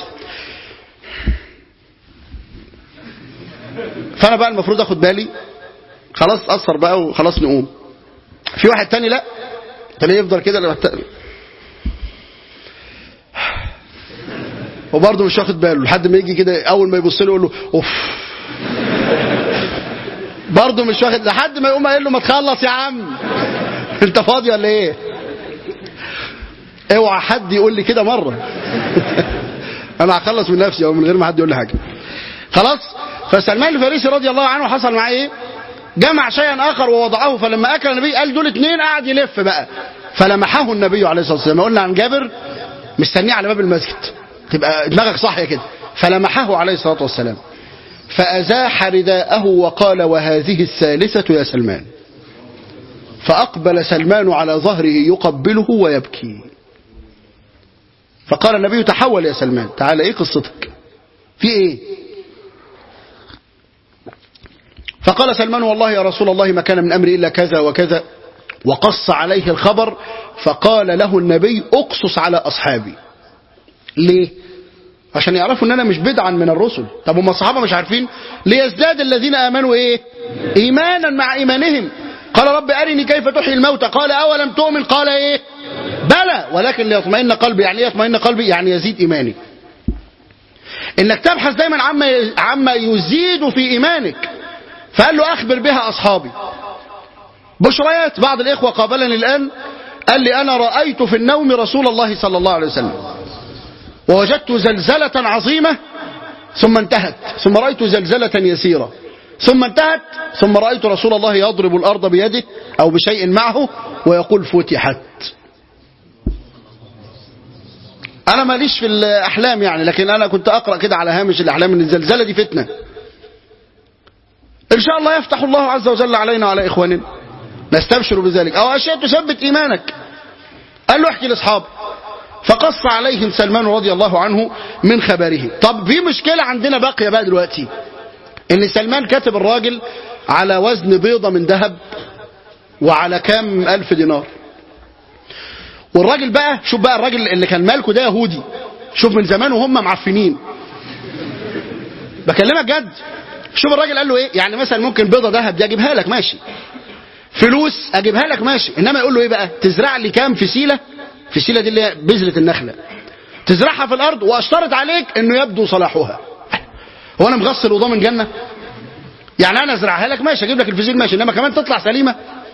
فانا بقى المفروض اخد بالي خلاص اثر بقى وخلاص نقوم في واحد تاني لا تلاقيه يفضل كده لما وبرضه مش واخد باله لحد ما يجي كده اول ما يبص له يقول له اوف برضه مش واخد لحد ما يقوم قايل له ما تخلص يا عم انت فاضي ولا ايه اوعى حد يقول لي كده مره انا هخلص من نفسي او من غير ما حد يقول لي حاجه خلاص فسلمان الفارسي رضي الله عنه حصل معاه ايه جمع شيئا اخر ووضعه فلما اكل النبي قال دول اتنين قعد يلف بقى فلمحه النبي عليه الصلاه والسلام قلنا عن جابر مستنيه على باب المسجد تبقى دماغك صاحيه كده فلمحه عليه الصلاه والسلام فازاح رداءه وقال وهذه الثالثه يا سلمان فاقبل سلمان على ظهره يقبله ويبكي فقال النبي تحول يا سلمان تعال ايه قصتك في ايه فقال سلمان والله يا رسول الله ما كان من أمري إلا كذا وكذا وقص عليه الخبر فقال له النبي اقصص على أصحابي ليه عشان يعرفوا ان انا مش بدعا من الرسل طب هم الصحابه مش عارفين ليزداد الذين امنوا ايه ايمانا مع ايمانهم قال رب ارني كيف تحيي الموتى قال اولم تؤمن قال ايه بلى ولكن ليطمئن قلبي يعني ايه يطمئن قلبي يعني يزيد ايماني انك تبحث دايما عما عما يزيد في ايمانك فقال له اخبر بها اصحابي بشريات بعض الاخوه قابلني الان قال لي انا رايت في النوم رسول الله صلى الله عليه وسلم ووجدت زلزله عظيمه ثم انتهت ثم رايت زلزله يسيره ثم انتهت ثم رايت رسول الله يضرب الارض بيده او بشيء معه ويقول فتحت انا ماليش في الاحلام يعني لكن انا كنت اقرا كده على هامش الاحلام ان الزلزله دي فتنه ان شاء الله يفتح الله عز وجل علينا وعلى اخواننا نستبشر بذلك او اشياء تثبت ايمانك قال له احكي لاصحابه فقص عليهم سلمان رضي الله عنه من خبره طب في مشكله عندنا باقيه بقى دلوقتي ان سلمان كاتب الراجل على وزن بيضه من ذهب وعلى كام الف دينار والراجل بقى شوف بقى الراجل اللي كان مالكه ده يهودي شوف من زمان وهم معفنين بكلمك جد شوف الراجل قال له ايه يعني مثلا ممكن بيضه ذهب دي اجيبها لك ماشي فلوس اجيبها لك ماشي انما يقول له ايه بقى تزرع لي كام فسيله فسيله دي اللي هي بذره النخله تزرعها في الارض واشترط عليك انه يبدو صلاحها هو انا مغسل وضامن جنه يعني انا ازرعها لك ماشي اجيب لك الفسيل ماشي انما كمان تطلع سليمه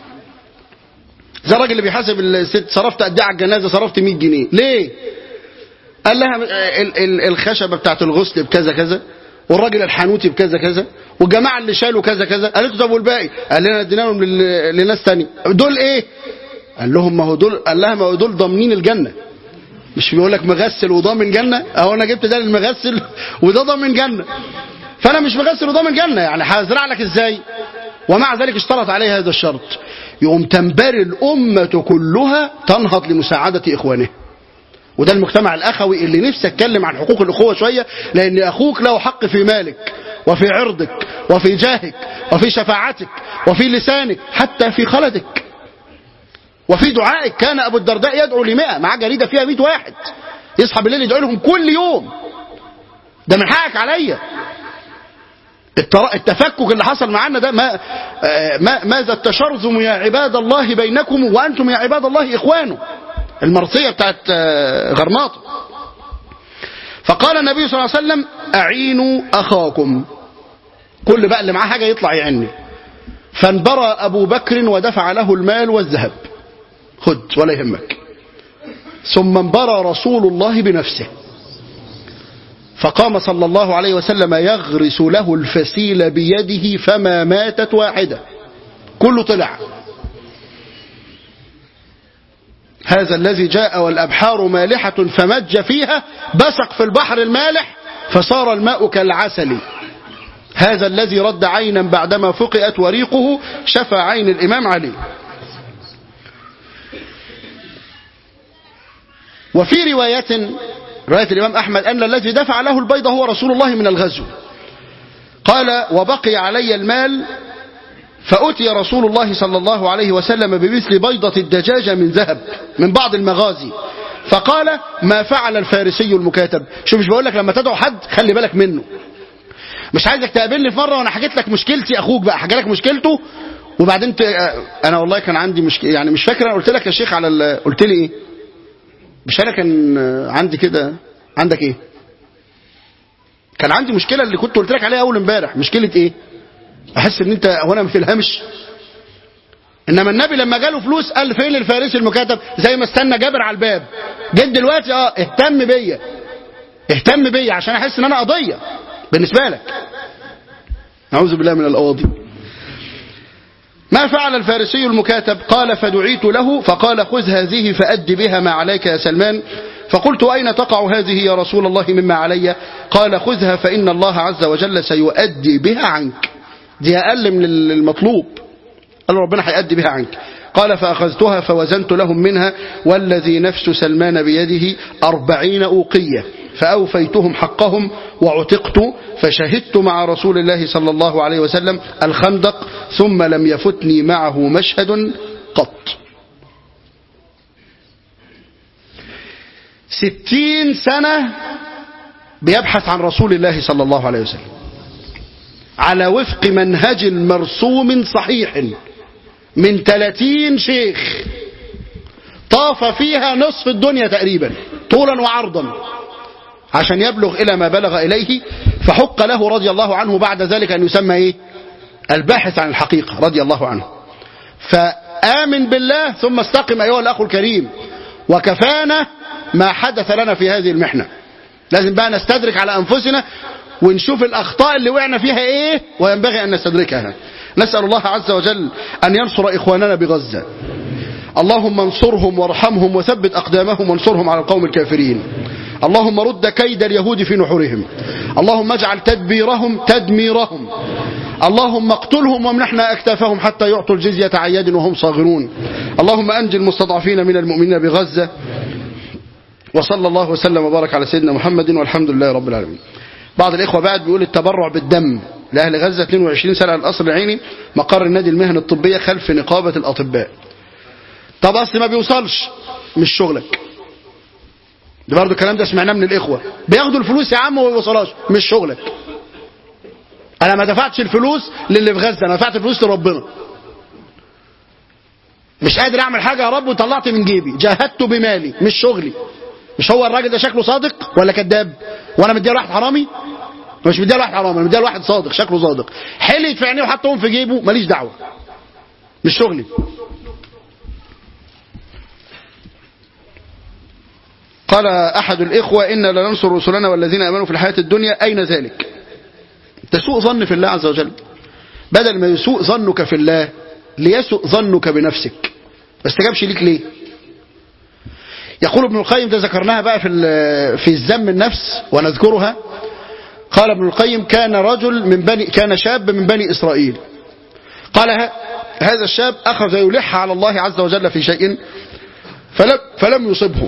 زي الراجل اللي بيحاسب الست صرفت قد ايه على الجنازه صرفت 100 جنيه ليه قال لها ال- ال- الخشبه بتاعت الغسل بكذا كذا والراجل الحانوتي بكذا كذا والجماعه اللي شالوا كذا كذا قالت له طب والباقي قال لنا اديناهم لل- لناس تاني دول ايه قال لهم ما هو دول قال لها ما هو دول ضامنين الجنه مش بيقول لك مغسل وضامن جنه اهو انا جبت ده للمغسل وده ضامن جنه فانا مش مغسل وضامن جنه يعني هزرع لك ازاي ومع ذلك اشترط عليه هذا الشرط يقوم تنبري الأمة كلها تنهض لمساعدة إخوانه وده المجتمع الأخوي اللي نفسي أتكلم عن حقوق الأخوة شوية لأن أخوك له حق في مالك وفي عرضك وفي جاهك وفي شفاعتك وفي لسانك حتى في خلدك وفي دعائك كان أبو الدرداء يدعو لمئة مع جريدة فيها مئة واحد يصحى بالليل يدعو لهم كل يوم ده من حقك عليا التر- التفكك اللي حصل معانا ده ما آه، ما ماذا التشرذم يا عباد الله بينكم وانتم يا عباد الله اخوانه المرثيه بتاعت آه، غرناطه فقال النبي صلى الله عليه وسلم اعينوا اخاكم كل بقى اللي معاه حاجه يطلع يعني فانبرى ابو بكر ودفع له المال والذهب خد ولا يهمك ثم انبرى رسول الله بنفسه فقام صلى الله عليه وسلم يغرس له الفسيل بيده فما ماتت واحدة كله طلع هذا الذي جاء والأبحار مالحة فمج فيها بسق في البحر المالح فصار الماء كالعسل هذا الذي رد عينا بعدما فقئت وريقه شفى عين الإمام علي وفي رواية رواية الإمام أحمد أن الذي دفع له البيضة هو رسول الله من الغزو قال وبقي علي المال فأتي رسول الله صلى الله عليه وسلم بمثل بيضة الدجاجة من ذهب من بعض المغازي فقال ما فعل الفارسي المكاتب شوف مش بقول لك لما تدعو حد خلي بالك منه مش عايزك تقابلني في مرة وانا حكيت لك مشكلتي اخوك بقى حكى لك مشكلته وبعدين ت... انا والله كان عندي مشكله يعني مش فاكر انا قلت لك يا شيخ على ال... قلت لي ايه مش انا كان عندي كده عندك ايه كان عندي مشكله اللي كنت قلت لك عليها اول امبارح مشكله ايه احس ان انت هو انا في الهمش انما النبي لما جاله فلوس قال فين الفارسي المكاتب زي ما استنى جابر على الباب جيت دلوقتي اه اهتم بيا اهتم بيا عشان احس ان انا قضيه بالنسبه لك اعوذ بالله من القواضي ما فعل الفارسي المكاتب قال فدعيت له فقال خذ هذه فأد بها ما عليك يا سلمان فقلت أين تقع هذه يا رسول الله مما علي قال خذها فإن الله عز وجل سيؤدي بها عنك دي أقل من المطلوب قال له ربنا هيأدي بها عنك قال فأخذتها فوزنت لهم منها والذي نفس سلمان بيده أربعين أوقية فأوفيتهم حقهم وعتقت فشهدت مع رسول الله صلى الله عليه وسلم الخندق ثم لم يفتني معه مشهد قط ستين سنة بيبحث عن رسول الله صلى الله عليه وسلم على وفق منهج مرسوم صحيح من 30 شيخ طاف فيها نصف الدنيا تقريبا طولا وعرضا عشان يبلغ إلى ما بلغ إليه فحق له رضي الله عنه بعد ذلك أن يسمى إيه الباحث عن الحقيقة رضي الله عنه فآمن بالله ثم استقم أيها الأخ الكريم وكفانا ما حدث لنا في هذه المحنة لازم بقى نستدرك على أنفسنا ونشوف الأخطاء اللي وقعنا فيها إيه وينبغي أن نستدركها نسأل الله عز وجل أن ينصر إخواننا بغزة اللهم انصرهم وارحمهم وثبت أقدامهم وانصرهم على القوم الكافرين اللهم رد كيد اليهود في نحورهم اللهم اجعل تدبيرهم تدميرهم اللهم اقتلهم وامنحنا أكتافهم حتى يعطوا الجزية عن يد وهم صاغرون اللهم أنجي المستضعفين من المؤمنين بغزة وصلى الله وسلم وبارك على سيدنا محمد والحمد لله رب العالمين بعض الإخوة بعد بيقول التبرع بالدم لأهل غزة 22 سنة على القصر العيني مقر النادي المهن الطبية خلف نقابة الأطباء طب أصل ما بيوصلش مش شغلك ده برضه الكلام ده سمعناه من الإخوة بياخدوا الفلوس يا عم وما بيوصلهاش مش شغلك أنا ما دفعتش الفلوس للي في غزة أنا دفعت الفلوس لربنا مش قادر أعمل حاجة يا رب وطلعت من جيبي جاهدت بمالي مش شغلي مش هو الراجل ده شكله صادق ولا كذاب وانا مديها لواحد حرامي مش مديها لواحد حرامي انا مديها لواحد صادق شكله صادق حلت في عينيه وحطهم في جيبه ماليش دعوه مش شغلي قال احد الاخوه انا لننصر رسلنا والذين امنوا في الحياه الدنيا اين ذلك تسوء ظن في الله عز وجل بدل ما يسوء ظنك في الله ليسوء ظنك بنفسك ما استجابش ليك ليه يقول ابن القيم ده ذكرناها بقى في في الذم النفس ونذكرها قال ابن القيم كان رجل من بني كان شاب من بني إسرائيل قال هذا الشاب أخذ يلح على الله عز وجل في شيء فلم, فلم يصبه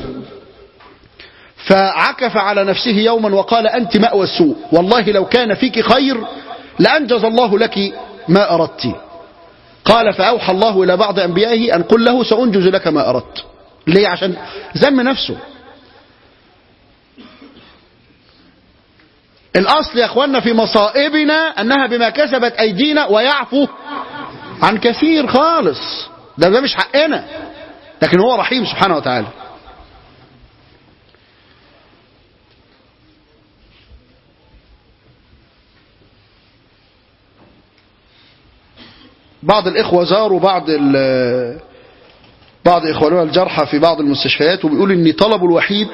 فعكف على نفسه يوما وقال أنت مأوى السوء والله لو كان فيك خير لأنجز الله لك ما أردت قال فأوحى الله إلى بعض أنبيائه أن قل له سأنجز لك ما أردت ليه عشان ذم نفسه الأصل يا أخوانا في مصائبنا أنها بما كسبت أيدينا ويعفو عن كثير خالص ده ده مش حقنا لكن هو رحيم سبحانه وتعالى بعض الإخوة زاروا بعض بعض إخواننا الجرحى في بعض المستشفيات وبيقول إن طلبه الوحيد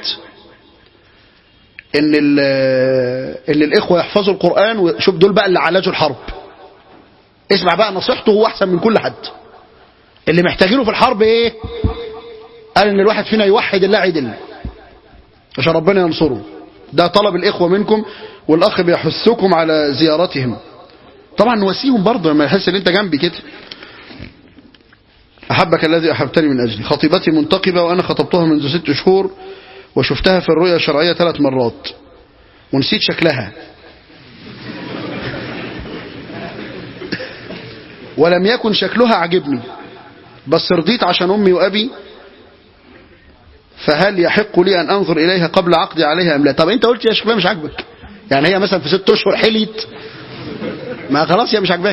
إن إن الإخوة يحفظوا القرآن وشوف دول بقى اللي عالجوا الحرب اسمع بقى نصيحته هو أحسن من كل حد اللي محتاجينه في الحرب إيه قال إن الواحد فينا يوحد الله عدل عشان ربنا ينصره ده طلب الإخوة منكم والأخ بيحثكم على زيارتهم طبعا نواسيهم برضه لما يحس ان انت جنبي كده أحبك الذي أحبتني من أجلي خطيبتي منتقبة وأنا خطبتها منذ ست شهور وشفتها في الرؤيا الشرعية ثلاث مرات ونسيت شكلها ولم يكن شكلها عجبني بس رضيت عشان أمي وأبي فهل يحق لي أن أنظر إليها قبل عقدي عليها أم لا طب أنت قلت يا شكلها مش عاجبك يعني هي مثلا في ست أشهر حليت ما خلاص هي مش عاجباك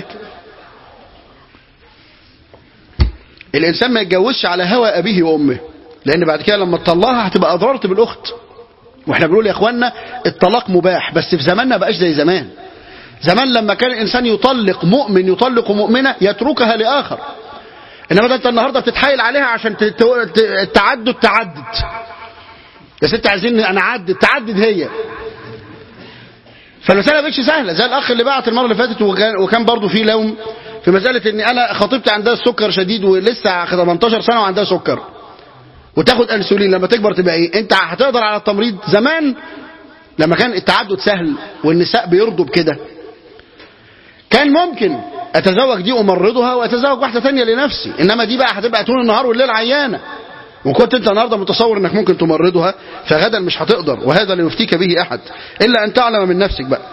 الإنسان ما يتجوزش على هوى أبيه وأمه لأن بعد كده لما تطلقها هتبقى أضررت بالأخت واحنا بنقول يا اخوانا الطلاق مباح بس في زماننا بقاش زي زمان زمان لما كان الإنسان يطلق مؤمن يطلق مؤمنة يتركها لآخر إنما ده أنت النهاردة بتتحايل عليها عشان التعدد تعدد يا ست عايزين أنا أعدد تعدد هي فالمسألة ما بقتش سهلة زي الأخ اللي بعت المرة اللي فاتت وكان, وكان برضه في لوم في مسألة إن أنا خطيبتي عندها السكر شديد ولسه 18 سنة وعندها سكر وتاخد انسولين لما تكبر تبقى ايه انت هتقدر على التمريض زمان لما كان التعدد سهل والنساء بيرضوا بكده كان ممكن اتزوج دي امرضها واتزوج واحده ثانيه لنفسي انما دي بقى هتبقى طول النهار والليل عيانه وكنت انت النهارده متصور انك ممكن تمرضها فغدا مش هتقدر وهذا لا يفتيك به احد الا ان تعلم من نفسك بقى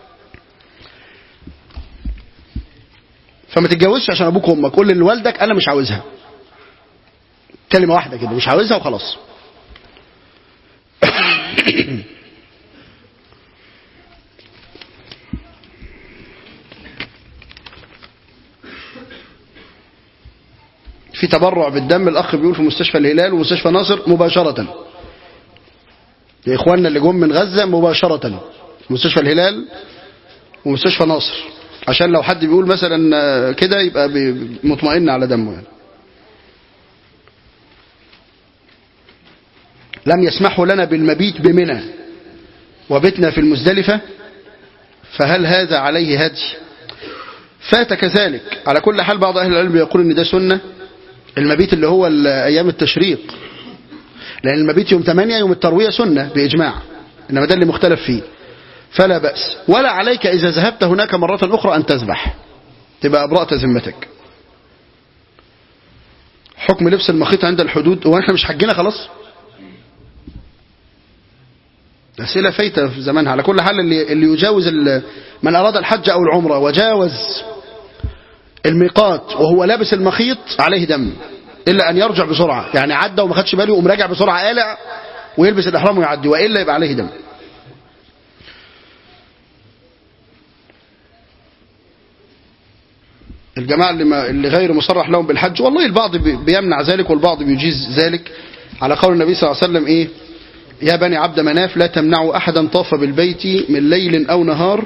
فما تتجوزش عشان ابوك وامك قول لوالدك انا مش عاوزها كلمه واحده كده مش عاوزها وخلاص في تبرع بالدم الاخ بيقول في مستشفى الهلال ومستشفى ناصر مباشره لاخواننا اللي جم من غزه مباشره مستشفى الهلال ومستشفى ناصر عشان لو حد بيقول مثلا كده يبقى بي- مطمئن على دمه يعني. لم يسمحوا لنا بالمبيت بمنى وبتنا في المزدلفة فهل هذا عليه هدي فات كذلك على كل حال بعض أهل العلم يقول أن ده سنة المبيت اللي هو ال- أيام التشريق لأن المبيت يوم 8 يوم التروية سنة بإجماع إنما ده اللي مختلف فيه فلا بأس ولا عليك إذا ذهبت هناك مرة أخرى أن تذبح تبقى أبرأت ذمتك حكم لبس المخيط عند الحدود هو احنا مش حجنا خلاص أسئلة فايتة في زمانها على كل حال اللي, اللي يجاوز ال- من أراد الحج أو العمرة وجاوز الميقات وهو لابس المخيط عليه دم إلا أن يرجع بسرعة يعني عدى وما خدش باله يقوم راجع بسرعة قالع ويلبس الإحرام ويعدي وإلا يبقى عليه دم الجماعة اللي, ما اللي غير مصرح لهم بالحج والله البعض بي- بيمنع ذلك والبعض بيجيز ذلك على قول النبي صلى الله عليه وسلم إيه يا بني عبد مناف لا تمنعوا أحدا طاف بالبيت من ليل أو نهار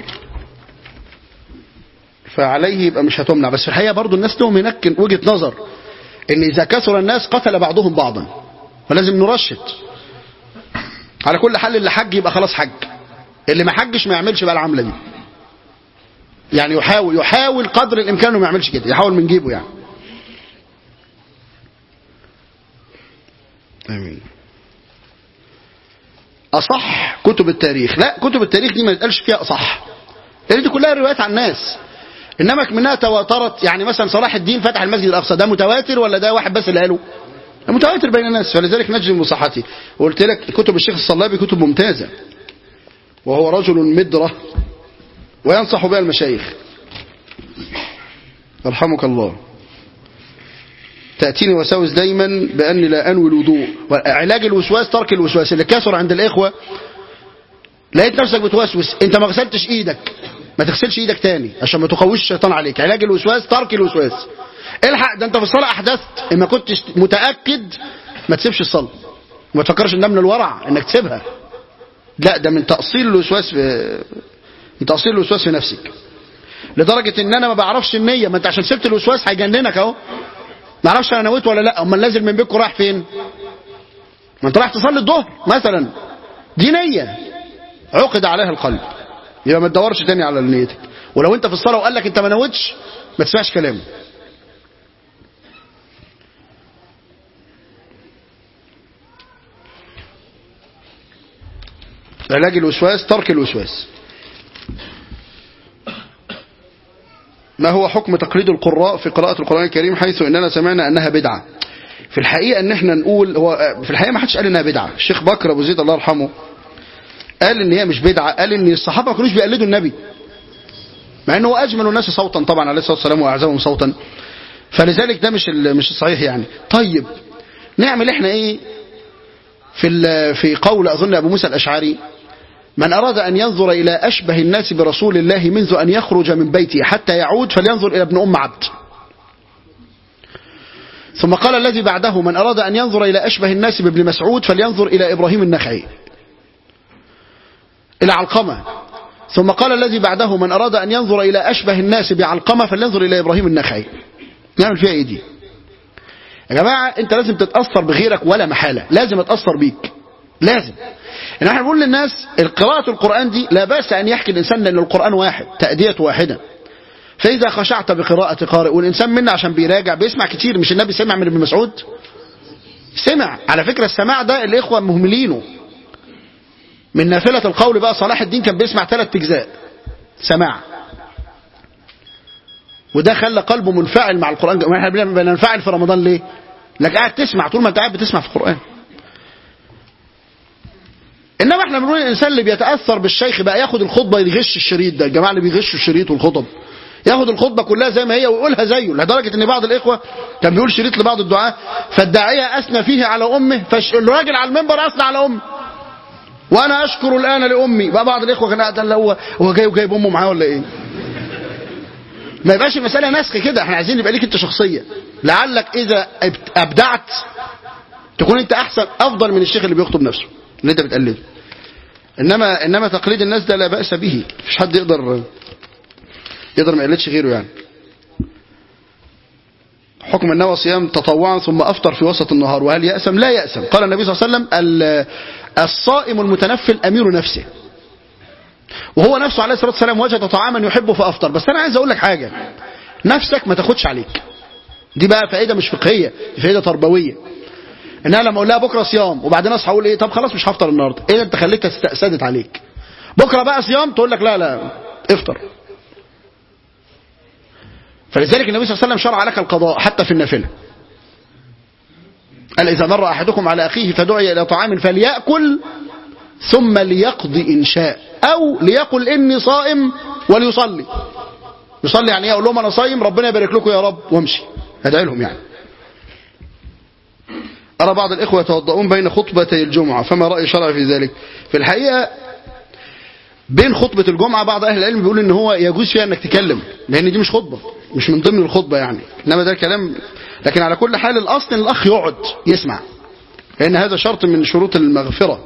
فعليه يبقى مش هتمنع بس في الحقيقة برضو الناس لهم هناك وجهة نظر ان إذا كثر الناس قتل بعضهم بعضا فلازم نرشد على كل حال اللي حج يبقى خلاص حج اللي ما حجش ما يعملش بقى العملة دي يعني يحاول يحاول قدر الإمكان انه ما يعملش كده يحاول من جيبه يعني آمين أصح كتب التاريخ لا كتب التاريخ دي ما يتقالش فيها أصح لأن دي كلها روايات عن الناس إنما منها تواترت يعني مثلا صلاح الدين فتح المسجد الأقصى ده متواتر ولا ده واحد بس اللي قاله متواتر بين الناس فلذلك نجزم بصحته وقلت لك كتب الشيخ الصلابي كتب ممتازة وهو رجل مدرة وينصح بها المشايخ يرحمك الله تأتيني وساوس دايما بأني لا أنوي الوضوء علاج الوسواس ترك الوسواس اللي كثر عند الإخوة لقيت نفسك بتوسوس انت ما غسلتش ايدك ما تغسلش ايدك تاني عشان ما تقويش الشيطان عليك علاج الوسواس ترك الوسواس الحق ده انت في الصلاة احدثت اما كنتش متأكد ما تسيبش الصلاة وما تفكرش ان ده من الورع انك تسيبها لا ده من تأصيل الوسواس في من تأصيل الوسواس في نفسك لدرجة ان انا ما بعرفش النية ما انت عشان سبت الوسواس هيجننك اهو ما اعرفش انا نويت ولا لا امال نازل من بيتكم رايح فين ما انت رايح تصلي الظهر مثلا دي نية عقد عليها القلب يبقى ما تدورش تاني على نيتك ولو انت في الصلاة وقال لك انت ما نويتش ما تسمعش كلامه علاج الوسواس ترك الوسواس ما هو حكم تقليد القراء في قراءة القرآن الكريم حيث اننا سمعنا انها بدعة في الحقيقة ان احنا نقول هو في الحقيقة ما حدش قال انها بدعة الشيخ بكر ابو زيد الله يرحمه قال ان هي مش بدعة قال ان الصحابة ما كانوش بيقلدوا النبي مع انه هو اجمل الناس صوتا طبعا عليه الصلاة والسلام واعزهم صوتا فلذلك ده مش ال- مش الصحيح يعني طيب نعمل احنا ايه في ال- في قول اظن ابو موسى الاشعري من أراد أن ينظر إلى أشبه الناس برسول الله منذ أن يخرج من بيته حتى يعود فلينظر إلى ابن أم عبد ثم قال الذي بعده من أراد أن ينظر إلى أشبه الناس بابن مسعود فلينظر إلى إبراهيم النخعي إلى علقمة ثم قال الذي بعده من أراد أن ينظر إلى أشبه الناس بعلقمة فلينظر إلى إبراهيم النخعي نعمل فيها إيه دي يا جماعة أنت لازم تتأثر بغيرك ولا محالة لازم أتأثر بيك لازم ان احنا بنقول للناس قراءة القرآن دي لا بأس أن يحكي الإنسان لأن القرآن واحد تأدية واحدة فإذا خشعت بقراءة قارئ والإنسان منا عشان بيراجع بيسمع كتير مش النبي سمع من ابن مسعود سمع على فكرة السماع ده الإخوة مهملينه من نافلة القول بقى صلاح الدين كان بيسمع ثلاث أجزاء سماع وده خلى قلبه منفعل مع القرآن احنا بننفعل في رمضان ليه لك قاعد تسمع طول ما انت قاعد بتسمع في القرآن انما احنا بنقول الانسان اللي بيتاثر بالشيخ بقى ياخد الخطبه يغش الشريط ده الجماعه اللي بيغشوا الشريط والخطب ياخد الخطبه كلها زي ما هي ويقولها زيه لدرجه ان بعض الاخوه كان بيقول شريط لبعض الدعاء فالداعيه اثنى فيه على امه فالراجل على المنبر اثنى على امه وانا اشكر الان لامي بقى بعض الاخوه كان قاعد هو هو جاي وجايب امه معاه ولا ايه ما يبقاش المساله نسخ كده احنا عايزين يبقى ليك انت شخصيه لعلك اذا ابدعت تكون انت احسن افضل من الشيخ اللي بيخطب نفسه اللي انت بتقلده انما انما تقليد الناس ده لا باس به مفيش حد يقدر يقدر ما يقلدش غيره يعني حكم النوى صيام تطوعا ثم افطر في وسط النهار وهل يأسم لا يأسم قال النبي صلى الله عليه وسلم الصائم المتنفل امير نفسه وهو نفسه عليه الصلاه والسلام وجد طعاما يحبه فافطر بس انا عايز اقول لك حاجه نفسك ما تاخدش عليك دي بقى فائده مش فقهيه دي فائده تربويه ان انا لما اقول لها بكره صيام وبعدين اصحى اقول ايه طب خلاص مش هفطر النهارده ايه انت خليتها استأسدت عليك بكره بقى صيام تقول لك لا لا افطر فلذلك النبي صلى الله عليه وسلم شرع لك القضاء حتى في النافله قال اذا مر احدكم على اخيه فدعي الى طعام فليأكل ثم ليقضي ان شاء او ليقل اني صائم وليصلي يصلي يعني ايه اقول لهم انا صايم ربنا يبارك لكم يا رب وامشي ادعي لهم يعني أرى بعض الإخوة يتوضؤون بين خطبتي الجمعة فما رأي شرع في ذلك في الحقيقة بين خطبة الجمعة بعض أهل العلم بيقول إن هو يجوز فيها إنك تكلم لأن دي مش خطبة مش من ضمن الخطبة يعني إنما ده كلام لكن على كل حال الأصل إن الأخ يقعد يسمع لأن هذا شرط من شروط المغفرة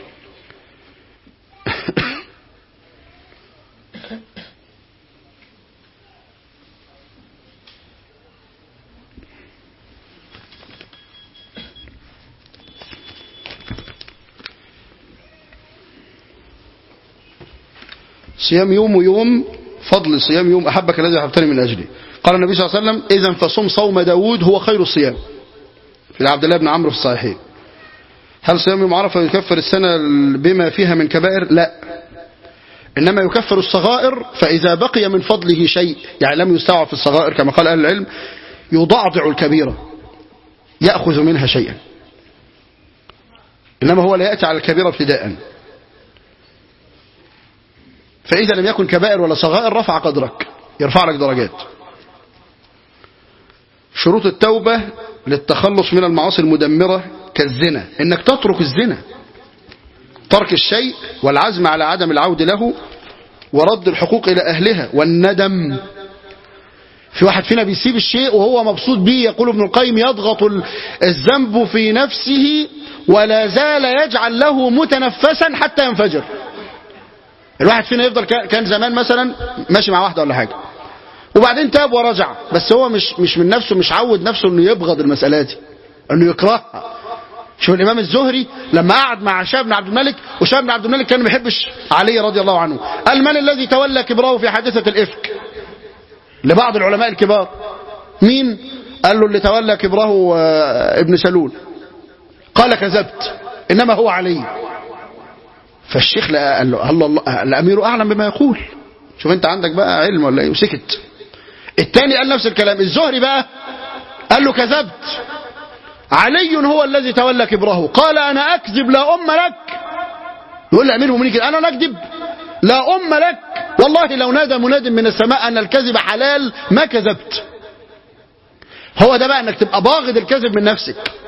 صيام يوم ويوم فضل صيام يوم أحبك الذي أحبتني من أجله قال النبي صلى الله عليه وسلم إذا فصم صوم داود هو خير الصيام في عبد الله بن عمرو في الصحيحين هل صيام يوم عرفة يكفر السنة بما فيها من كبائر لا إنما يكفر الصغائر فإذا بقي من فضله شيء يعني لم يستوعب في الصغائر كما قال أهل العلم يضعضع الكبيرة يأخذ منها شيئا إنما هو لا يأتي على الكبيرة ابتداءً فإذا لم يكن كبائر ولا صغائر رفع قدرك يرفع لك درجات شروط التوبة للتخلص من المعاصي المدمرة كالزنا انك تترك الزنا ترك الشيء والعزم على عدم العود له ورد الحقوق إلى أهلها والندم في واحد فينا بيسيب الشيء وهو مبسوط به يقول ابن القيم يضغط الذنب في نفسه ولا زال يجعل له متنفسا حتى ينفجر الواحد فينا يفضل كان زمان مثلا ماشي مع واحده ولا حاجه وبعدين تاب ورجع بس هو مش مش من نفسه مش عود نفسه انه يبغض المساله دي انه يكرهها شوف الامام الزهري لما قعد مع شاب بن عبد الملك وشاب بن عبد الملك كان ما بيحبش علي رضي الله عنه قال من الذي تولى كبره في حادثه الافك لبعض العلماء الكبار مين قال له اللي تولى كبره ابن سلول قال كذبت انما هو علي فالشيخ قال له الله الله الامير اعلم بما يقول شوف انت عندك بقى علم ولا ايه وسكت الثاني قال نفس الكلام الزهري بقى قال له كذبت علي هو الذي تولى كبره قال انا اكذب لا ام لك يقول لامير المؤمنين كده انا نكذب لا ام لك والله لو نادى مناد من السماء ان الكذب حلال ما كذبت هو ده بقى انك تبقى باغض الكذب من نفسك